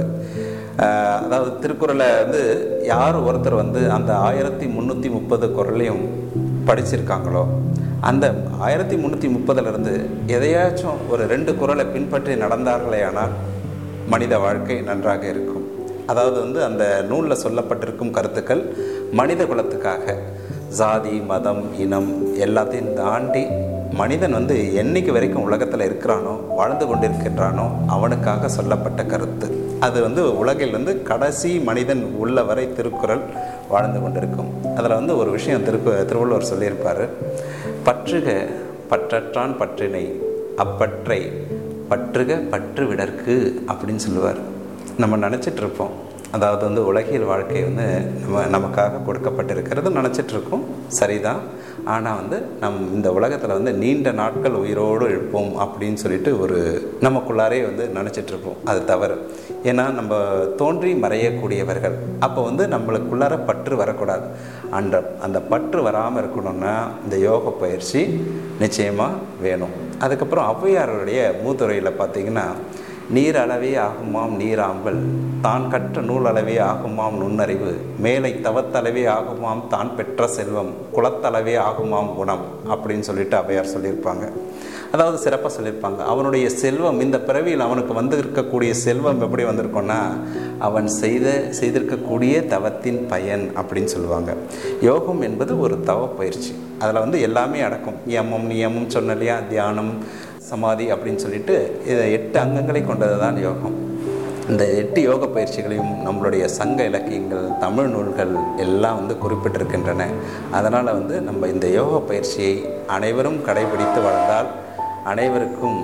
ஆஹ் அதாவது திருக்குறளை வந்து யார் ஒருத்தர் வந்து அந்த ஆயிரத்தி முந்நூற்றி முப்பது குறளையும் படிச்சிருக்காங்களோ அந்த ஆயிரத்தி முந்நூற்றி முப்பதுலேருந்து எதையாச்சும் ஒரு ரெண்டு குறளை பின்பற்றி நடந்தார்களே ஆனால் மனித வாழ்க்கை நன்றாக இருக்கும் அதாவது வந்து அந்த நூலில் சொல்லப்பட்டிருக்கும் கருத்துக்கள் மனித குலத்துக்காக ஜாதி மதம் இனம் எல்லாத்தையும் தாண்டி மனிதன் வந்து என்னைக்கு வரைக்கும் உலகத்தில் இருக்கிறானோ வாழ்ந்து கொண்டிருக்கின்றானோ அவனுக்காக சொல்லப்பட்ட கருத்து அது வந்து உலகில் வந்து கடைசி மனிதன் உள்ள வரை திருக்குறள் வாழ்ந்து கொண்டிருக்கும் அதில் வந்து ஒரு விஷயம் திருக்கு திருவள்ளுவர் சொல்லியிருப்பார் பற்றுக பற்றற்றான் பற்றினை அப்பற்றை பற்றுக பற்று விடற்கு அப்படின்னு சொல்லுவார் நம்ம நினச்சிட்டு இருப்போம் அதாவது வந்து உலகியல் வாழ்க்கை வந்து நம்ம நமக்காக கொடுக்கப்பட்டிருக்கிறது நினச்சிட்டு இருக்கோம் சரிதான் ஆனால் வந்து நம் இந்த உலகத்தில் வந்து நீண்ட நாட்கள் உயிரோடு இருப்போம் அப்படின்னு சொல்லிட்டு ஒரு நமக்குள்ளாரே வந்து நினச்சிட்டு இருப்போம் அது தவறு ஏன்னா நம்ம தோன்றி மறையக்கூடியவர்கள் அப்போ வந்து நம்மளுக்குள்ளார பற்று வரக்கூடாது அந்த அந்த பற்று வராமல் இருக்கணும்னா இந்த யோக பயிற்சி நிச்சயமாக வேணும் அதுக்கப்புறம் ஔவையாருடைய மூத்துறையில் பார்த்தீங்கன்னா நீர் அளவே ஆகுமாம் நீராம்பல் தான் கற்ற நூல் அளவே ஆகுமாம் நுண்ணறிவு மேலை தவத்தளவே ஆகுமாம் தான் பெற்ற செல்வம் குலத்தளவே ஆகுமாம் குணம் அப்படின்னு சொல்லிட்டு ஔவையார் சொல்லியிருப்பாங்க அதாவது சிறப்பாக சொல்லியிருப்பாங்க அவனுடைய செல்வம் இந்த பிறவியில் அவனுக்கு வந்து இருக்கக்கூடிய செல்வம் எப்படி வந்திருக்கும்னா அவன் செய்த செய்திருக்கக்கூடிய தவத்தின் பயன் அப்படின்னு சொல்லுவாங்க யோகம் என்பது ஒரு தவ பயிற்சி அதில் வந்து எல்லாமே அடக்கும் யமம் நியமம் சொன்ன இல்லையா தியானம் சமாதி அப்படின்னு சொல்லிட்டு இதை எட்டு அங்கங்களை கொண்டது தான் யோகம் இந்த எட்டு யோக பயிற்சிகளையும் நம்மளுடைய சங்க இலக்கியங்கள் தமிழ் நூல்கள் எல்லாம் வந்து குறிப்பிட்டிருக்கின்றன அதனால் வந்து நம்ம இந்த யோக பயிற்சியை அனைவரும் கடைபிடித்து வளர்ந்தால் அனைவருக்கும்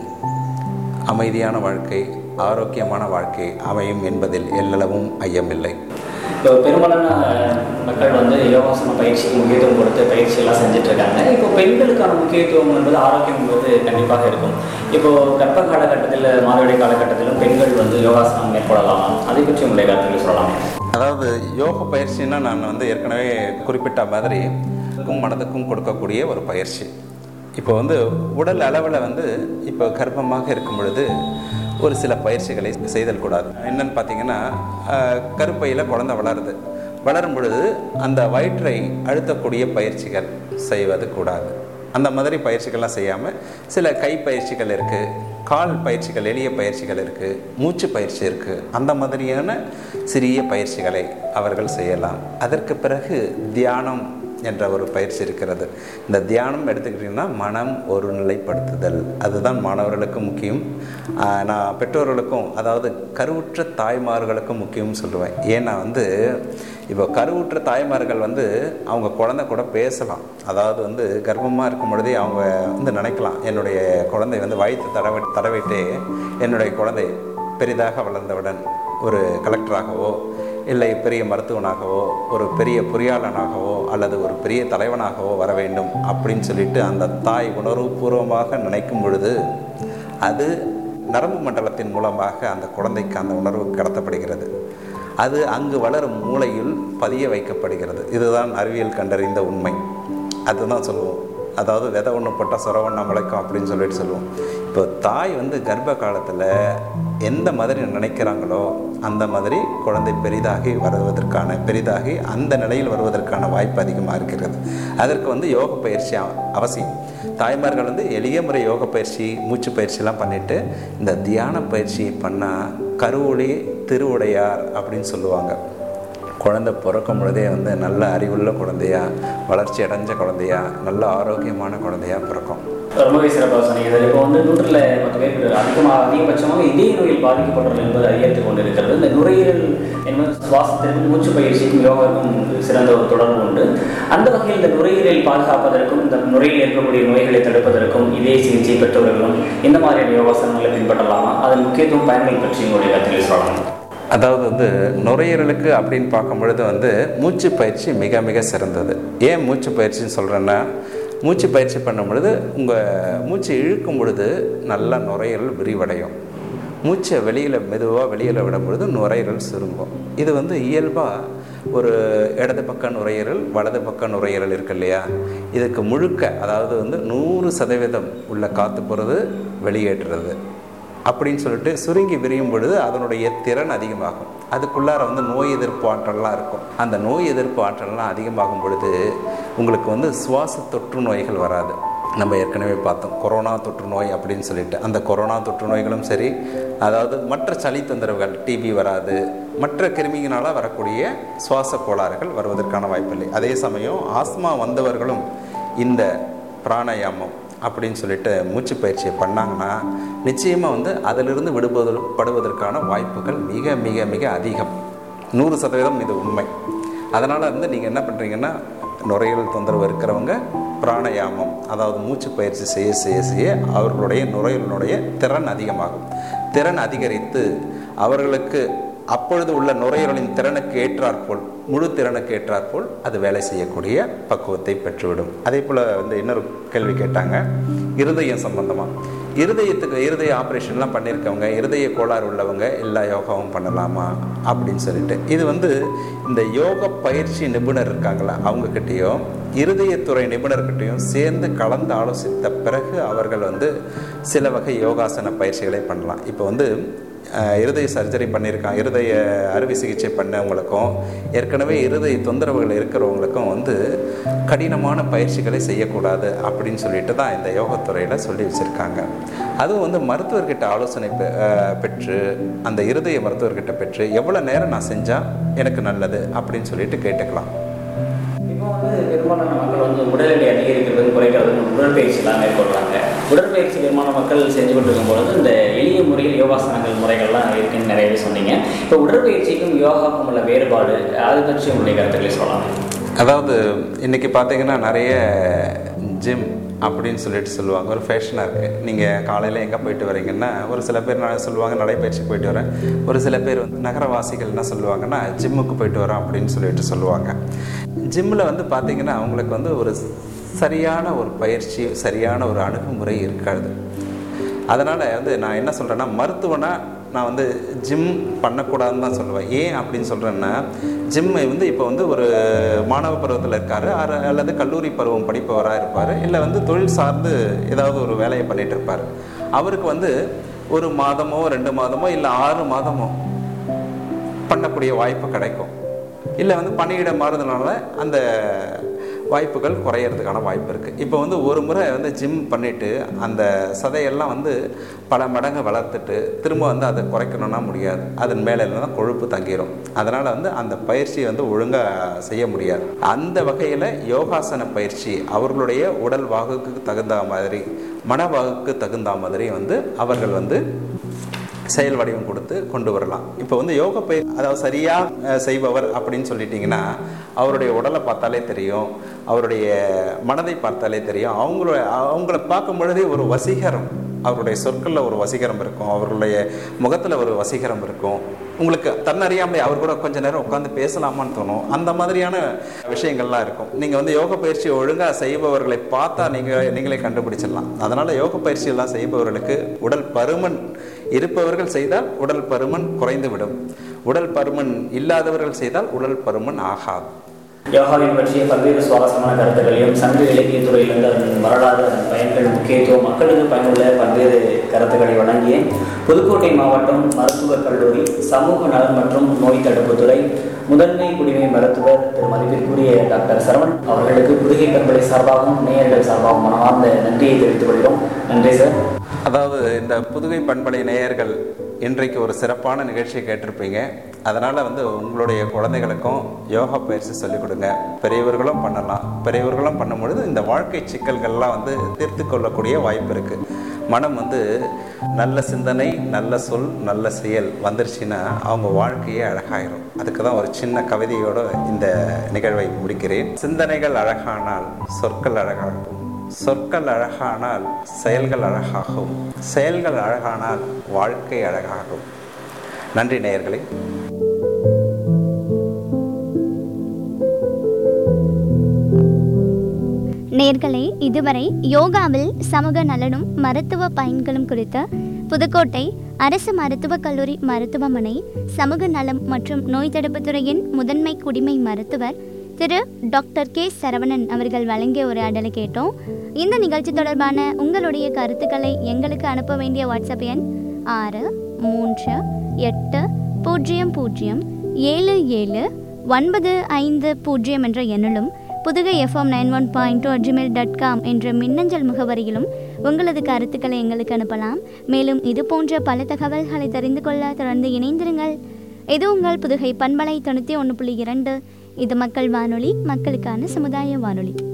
அமைதியான வாழ்க்கை ஆரோக்கியமான வாழ்க்கை அமையும் என்பதில் எல்லளவும் ஐயமில்லை இப்போ பெரும்பாலான மக்கள் வந்து யோகாசன பயிற்சிக்கு முக்கியத்துவம் கொடுத்து பயிற்சி எல்லாம் செஞ்சுட்டு இருக்காங்க இப்போ பெண்களுக்கான முக்கியத்துவம் என்பது ஆரோக்கியம் என்பது கண்டிப்பாக இருக்கும் இப்போ கர்ப்ப காலகட்டத்தில் மாதவிடை காலகட்டத்திலும் பெண்கள் வந்து யோகாசனம் மேற்கொள்ளலாமா அதை பற்றி உங்களுடைய கருத்துக்களை சொல்லலாம் அதாவது யோக பயிற்சின்னா நான் வந்து ஏற்கனவே குறிப்பிட்ட மாதிரி மனதுக்கும் மனதுக்கும் கொடுக்கக்கூடிய ஒரு பயிற்சி இப்போ வந்து உடல் அளவில் வந்து இப்போ கர்ப்பமாக இருக்கும் பொழுது ஒரு சில பயிற்சிகளை செய்தல் கூடாது என்னன்னு பார்த்தீங்கன்னா ஆஹ், கருப்பையில் குழந்தை வளருது வளரும் பொழுது அந்த வயிற்றை அழுத்தக்கூடிய பயிற்சிகள் செய்வது கூடாது அந்த மாதிரி பயிற்சிகள்லாம் செய்யாமல் சில கை பயிற்சிகள் இருக்குது கால் பயிற்சிகள் எளிய பயிற்சிகள் இருக்குது மூச்சு பயிற்சி இருக்குது அந்த மாதிரியான சிறிய பயிற்சிகளை அவர்கள் செய்யலாம் அதற்கு பிறகு தியானம் என்ற ஒரு பயிற்சி இருக்கிறது இந்த தியானம் எடுத்துக்கிட்டிங்கன்னா மனம் ஒரு நிலைப்படுத்துதல் அதுதான் மாணவர்களுக்கும் முக்கியம் ஆஹ் நான் பெற்றோர்களுக்கும் அதாவது கருவுற்ற தாய்மார்களுக்கும் முக்கியம்னு சொல்லுவேன் ஏன்னா வந்து இப்போ கருவுற்ற தாய்மார்கள் வந்து அவங்க குழந்தை கூட பேசலாம் அதாவது வந்து கர்ப்பமாக இருக்கும் பொழுதே அவங்க வந்து நினைக்கலாம் என்னுடைய குழந்தை வந்து வயிற்று தடவை தடவிட்டே என்னுடைய குழந்தை பெரிதாக வளர்ந்தவுடன் ஒரு கலெக்டராகவோ இல்லை பெரிய மருத்துவனாகவோ ஒரு பெரிய பொறியாளனாகவோ அல்லது ஒரு பெரிய தலைவனாகவோ வர வேண்டும் அப்படின்னு சொல்லிட்டு அந்த தாய் உணர்வுபூர்வமாக நினைக்கும் பொழுது அது நரம்பு மண்டலத்தின் மூலமாக அந்த குழந்தைக்கு அந்த உணர்வு கடத்தப்படுகிறது அது அங்கு வளரும் மூளையில் பதிய வைக்கப்படுகிறது இதுதான் அறிவியல் கண்டறிந்த உண்மை அதுதான் சொல்லுவோம் அதாவது விதை ஒன்று போட்டால் சுரவண்ணா முளைக்கும் அப்படின்னு சொல்லிட்டு சொல்லுவோம் இப்போ தாய் வந்து கர்ப்ப காலத்தில் எந்த மாதிரி நினைக்கிறாங்களோ அந்த மாதிரி குழந்தை பெரிதாகி வருவதற்கான பெரிதாகி அந்த நிலையில் வருவதற்கான வாய்ப்பு அதிகமாக இருக்கிறது அதற்கு வந்து யோக பயிற்சி அவ- அவசியம் தாய்மார்கள் வந்து எளிய முறை யோக பயிற்சி மூச்சு பயிற்சிலாம் பண்ணிட்டு இந்த தியான பயிற்சியை பண்ணால் கருவொளி திருவுடையார் அப்படின்னு சொல்லுவாங்க குழந்தை பிறக்கும் பொழுதே வந்து நல்ல அறிவுள்ள குழந்தையா வளர்ச்சி அடைஞ்ச குழந்தையா நல்ல ஆரோக்கியமான குழந்தையா பிறக்கும் ரொம்பவே சிறப்பாக சொன்னீங்க இதில் இப்போ வந்து நூற்றில் பத்து பேர் அதிகமாக அதிகபட்சமாக இதய நோயில் பாதிக்கப்படுறது என்பது அதிகரித்து கொண்டிருக்கிறது இந்த நுரையீரல் என்பது சுவாசத்திற்கும் மூச்சு பயிற்சிக்கும் யோகாவுக்கும் சிறந்த ஒரு தொடர்பு உண்டு அந்த வகையில் இந்த நுரையீரலை பாதுகாப்பதற்கும் இந்த நுரையில் இருக்கக்கூடிய நோய்களை தடுப்பதற்கும் இதய சிகிச்சை பெற்றவர்களும் இந்த மாதிரியான யோகாசனங்களை பின்பற்றலாமா அதன் முக்கியத்துவம் பயன்கள் பற்றி உங்களுடைய கருத்தில் சொல்லலாம் அதாவது வந்து நுரையீரலுக்கு அப்படின்னு பார்க்கும் பொழுது வந்து மூச்சு பயிற்சி மிக மிக சிறந்தது ஏன் மூச்சு பயிற்சின்னு சொல்கிறேன்னா மூச்சு பயிற்சி பண்ணும் பொழுது உங்கள் மூச்சு இழுக்கும் பொழுது நல்லா நுரையீரல் விரிவடையும் மூச்சை வெளியில் மெதுவாக வெளியில் விடும் பொழுது நுரையீரல் சுருங்கும் இது வந்து இயல்பாக ஒரு இடது பக்க நுரையீரல் வலது பக்க நுரையீரல் இருக்கு இல்லையா இதுக்கு முழுக்க அதாவது வந்து நூறு சதவீதம் உள்ள காற்று போகிறது வெளியேற்றுறது அப்படின்னு சொல்லிட்டு சுருங்கி விரியும் பொழுது அதனுடைய திறன் அதிகமாகும் அதுக்குள்ளார வந்து நோய் எதிர்ப்பு ஆற்றல்லாம் இருக்கும் அந்த நோய் எதிர்ப்பு ஆற்றல்லாம் அதிகமாகும் பொழுது உங்களுக்கு வந்து சுவாச தொற்று நோய்கள் வராது நம்ம ஏற்கனவே பார்த்தோம் கொரோனா தொற்று நோய் அப்படின்னு சொல்லிட்டு அந்த கொரோனா தொற்று நோய்களும் சரி அதாவது மற்ற சளி தொந்தரவுகள் டிபி வராது மற்ற கிருமியினால் வரக்கூடிய சுவாச கோளாறுகள் வருவதற்கான வாய்ப்பில்லை அதே சமயம் ஆஸ்மா வந்தவர்களும் இந்த பிராணாயாமம் அப்படின்னு சொல்லிட்டு மூச்சு பயிற்சியை பண்ணாங்கன்னா நிச்சயமாக வந்து அதிலிருந்து விடுபடு படுவதற்கான வாய்ப்புகள் மிக மிக மிக அதிகம் நூறு சதவீதம் இது உண்மை அதனால் வந்து நீங்கள் என்ன பண்ணுறீங்கன்னா நுரையீரல் தொந்தரவு இருக்கிறவங்க பிராணாயாமம் அதாவது மூச்சு பயிற்சி செய்ய செய்ய செய்ய அவர்களுடைய நுரையீரலுடைய திறன் அதிகமாகும் திறன் அதிகரித்து அவர்களுக்கு அப்பொழுது உள்ள நுரையீரலின் திறனுக்கு ஏற்றாற்போல் முழு திறனுக்கு ஏற்றாற்போல் அது வேலை செய்யக்கூடிய பக்குவத்தை பெற்றுவிடும் அதே போல் வந்து இன்னொரு கேள்வி கேட்டாங்க இருதயம் சம்பந்தமாக இருதயத்துக்கு இருதய ஆப்ரேஷன்லாம் பண்ணியிருக்கவங்க இருதய கோளாறு உள்ளவங்க எல்லா யோகாவும் பண்ணலாமா அப்படின்னு சொல்லிட்டு இது வந்து இந்த யோக பயிற்சி நிபுணர் இருக்காங்களா அவங்கக்கிட்டேயும் இருதயத்துறை நிபுணர்கிட்டையும் சேர்ந்து கலந்து ஆலோசித்த பிறகு அவர்கள் வந்து சில வகை யோகாசன பயிற்சிகளை பண்ணலாம் இப்போ வந்து அஹ், இருதய சர்ஜரி பண்ணியிருக்காங்க இருதய அறுவை சிகிச்சை பண்ணவங்களுக்கும் ஏற்கனவே இருதய தொந்தரவுகள் இருக்கிறவங்களுக்கும் வந்து கடினமான பயிற்சிகளை செய்யக்கூடாது அப்படின்னு சொல்லிட்டு தான் இந்த யோகத்துறையில் சொல்லி வச்சுருக்காங்க அதுவும் வந்து மருத்துவர்கிட்ட ஆலோசனை பெ- அஹ், பெற்று அந்த இருதய மருத்துவர்கிட்ட பெற்று எவ்வளோ நேரம் நான் செஞ்சால் எனக்கு நல்லது அப்படின்னு சொல்லிட்டு கேட்டுக்கலாம் இப்போ வந்து பெரும்பாலான மக்கள் வந்து உடல் எடை அதிகரிக்கிறது குறைக்கிறது உடற்பயிற்சிலாம் மேற்கொள்றாங்க உடற்பயிற்சி பெரும்பாலான மக்கள் செஞ்சு கொண்டிருக்கும் பொழுது இந்த எளிய முறையில் யோகாசனங்கள் முறைகள்லாம் இருக்குன்னு நிறையவே சொன்னீங்க இப்போ உடற்பயிற்சிக்கும் யோகாவுக்கும் உள்ள வேறுபாடு அதை பற்றி உங்களுடைய கருத்துக்களை சொல்லலாம் அதாவது இன்னைக்கு பார்த்தீங்கன்னா நிறைய ஜிம் அப்படின்னு சொல்லிட்டு சொல்லுவாங்க ஒரு ஃபேஷனாக இருக்குது நீங்கள் காலையில் எங்கே போயிட்டு வரீங்கன்னா ஒரு சில பேர் நான் சொல்லுவாங்க நடைப்பயிற்சி போயிட்டு வரேன் ஒரு சில பேர் வந்து நகரவாசிகள் என்ன சொல்லுவாங்கன்னா ஜிம்முக்கு போயிட்டு வரேன் அப்படின்னு சொல்லிட்டு சொல்லுவாங்க ஜிம்மில் வந்து பார்த்தீங்கன்னா அவங்களுக்கு வந்து ஒரு சரியான ஒரு பயிற்சி சரியான ஒரு அணுகுமுறை இருக்காது அதனால் வந்து நான் என்ன சொல்கிறேன்னா மருத்துவனா நான் வந்து ஜிம் பண்ணக்கூடாதுன்னு தான் சொல்லுவேன் ஏன் அப்படின்னு சொல்கிறேன்னா ஜிம் வந்து இப்போ வந்து ஒரு மாணவ பருவத்தில் இருக்கார் அல்லது கல்லூரி பருவம் படிப்பவராக இருப்பார் இல்லை வந்து தொழில் சார்ந்து ஏதாவது ஒரு வேலையை பண்ணிட்டு இருப்பார் அவருக்கு வந்து ஒரு மாதமோ ரெண்டு மாதமோ இல்லை ஆறு மாதமோ பண்ணக்கூடிய வாய்ப்பு கிடைக்கும் இல்லை வந்து பணியிடம் மாறுறதுனால அந்த வாய்ப்புகள் குறையிறதுக்கான வாய்ப்பு இருக்குது இப்போ வந்து ஒரு முறை வந்து ஜிம் பண்ணிவிட்டு அந்த சதையெல்லாம் வந்து பல மடங்கு வளர்த்துட்டு திரும்ப வந்து அதை குறைக்கணும்னா முடியாது அதன் மேலே தான் கொழுப்பு தங்கிரும் அதனால் வந்து அந்த பயிற்சியை வந்து ஒழுங்காக செய்ய முடியாது அந்த வகையில் யோகாசன பயிற்சி அவர்களுடைய உடல் வாகுக்கு தகுந்த மாதிரி மனவாகுக்கு தகுந்த மாதிரி வந்து அவர்கள் வந்து செயல் வடிவம் கொடுத்து கொண்டு வரலாம் இப்போ வந்து யோக பயிர் அதாவது சரியாக செய்பவர் அப்படின்னு சொல்லிட்டிங்கன்னா அவருடைய உடலை பார்த்தாலே தெரியும் அவருடைய மனதை பார்த்தாலே தெரியும் அவங்கள அவங்கள பார்க்கும் பொழுதே ஒரு வசீகரம் அவருடைய சொற்களில் ஒரு வசீகரம் இருக்கும் அவர்களுடைய முகத்தில் ஒரு வசீகரம் இருக்கும் உங்களுக்கு தன்னறியாமலே அவர் கூட கொஞ்ச நேரம் உட்காந்து பேசலாமான்னு தோணும் அந்த மாதிரியான விஷயங்கள்லாம் இருக்கும் நீங்கள் வந்து யோக பயிற்சி ஒழுங்காக செய்பவர்களை பார்த்தா நீங்கள் நீங்களே கண்டுபிடிச்சிடலாம் அதனால் யோக பயிற்சியெல்லாம் செய்பவர்களுக்கு உடல் பருமன் இருப்பவர்கள் செய்தால் உடல் பருமன் குறைந்துவிடும் உடல் பருமன் இல்லாதவர்கள் செய்தால் உடல் பருமன் ஆகாது யோகாவின் பற்றிய பல்வேறு சுவாரஸ்யமான கருத்துக்களையும் சங்க இலக்கிய துறையிலிருந்து அதன் வரலாறு அதன் பயன்கள் முக்கியத்துவம் மக்களுக்கு பயனுள்ள பல்வேறு கருத்துக்களை வழங்கிய புதுக்கோட்டை மாவட்டம் மருத்துவக் கல்லூரி சமூக நலன் மற்றும் நோய் தடுப்புத் துறை முதன்மை குடிமை மருத்துவர் திரு மதிப்பிற்குரிய டாக்டர் சரவணன் அவர்களுக்கு புதுகை பண்பலை சார்பாகவும் நேயர்கள் சார்பாகவும் மனமார்ந்த நன்றியை தெரிவித்துக் கொள்கிறோம் நன்றி சார் அதாவது இந்த புதுகை பண்பலை நேயர்கள் இன்றைக்கு ஒரு சிறப்பான நிகழ்ச்சியை கேட்டிருப்பீங்க அதனால் வந்து உங்களுடைய குழந்தைகளுக்கும் யோகா பயிற்சி சொல்லிக் கொடுங்க பெரியவர்களும் பண்ணலாம் பெரியவர்களும் பண்ணும்பொழுது இந்த வாழ்க்கை சிக்கல்கள்லாம் வந்து தீர்த்து கொள்ளக்கூடிய வாய்ப்பு இருக்குது மனம் வந்து நல்ல சிந்தனை நல்ல சொல் நல்ல செயல் வந்துருச்சுன்னா அவங்க வாழ்க்கையே அழகாயிரும் அதுக்கு தான் ஒரு சின்ன கவிதையோடு இந்த நிகழ்வை முடிக்கிறேன் சிந்தனைகள் அழகானால் சொற்கள் அழகாகும் சொற்கள் அழகானால் செயல்கள் அழகாகும் செயல்கள் அழகானால் வாழ்க்கை அழகாகும் நன்றி நேயர்களே நேர்களே இதுவரை யோகாவில் சமூக நலனும் மருத்துவ பயன்களும் குறித்த புதுக்கோட்டை அரசு மருத்துவக் கல்லூரி மருத்துவமனை சமூக நலம் மற்றும் நோய் தடுப்புத் துறையின் முதன்மை குடிமை மருத்துவர் திரு டாக்டர் கே சரவணன் அவர்கள் வழங்கிய உரையாடலை கேட்டோம் இந்த நிகழ்ச்சி தொடர்பான உங்களுடைய கருத்துக்களை எங்களுக்கு அனுப்ப வேண்டிய வாட்ஸ்அப் எண் ஆறு மூன்று எட்டு பூஜ்ஜியம் பூஜ்ஜியம் ஏழு ஏழு ஒன்பது ஐந்து பூஜ்ஜியம் என்ற எண்ணிலும் Pudugai FM nine one point two Gmail dot com என்ற மின்னஞ்சல் முகவரியிலும் உங்களது கருத்துக்களை எங்களுக்கு அனுப்பலாம் மேலும் இது போன்ற பல தகவல்களை தெரிந்து கொள்ள தொடர்ந்து இணைந்திருங்கள் இது உங்கள் புதுகை பண்பலை தொண்ணூற்றி ஒன்று புள்ளி இரண்டு இது மக்கள் வானொலி மக்களுக்கான சமுதாய வானொலி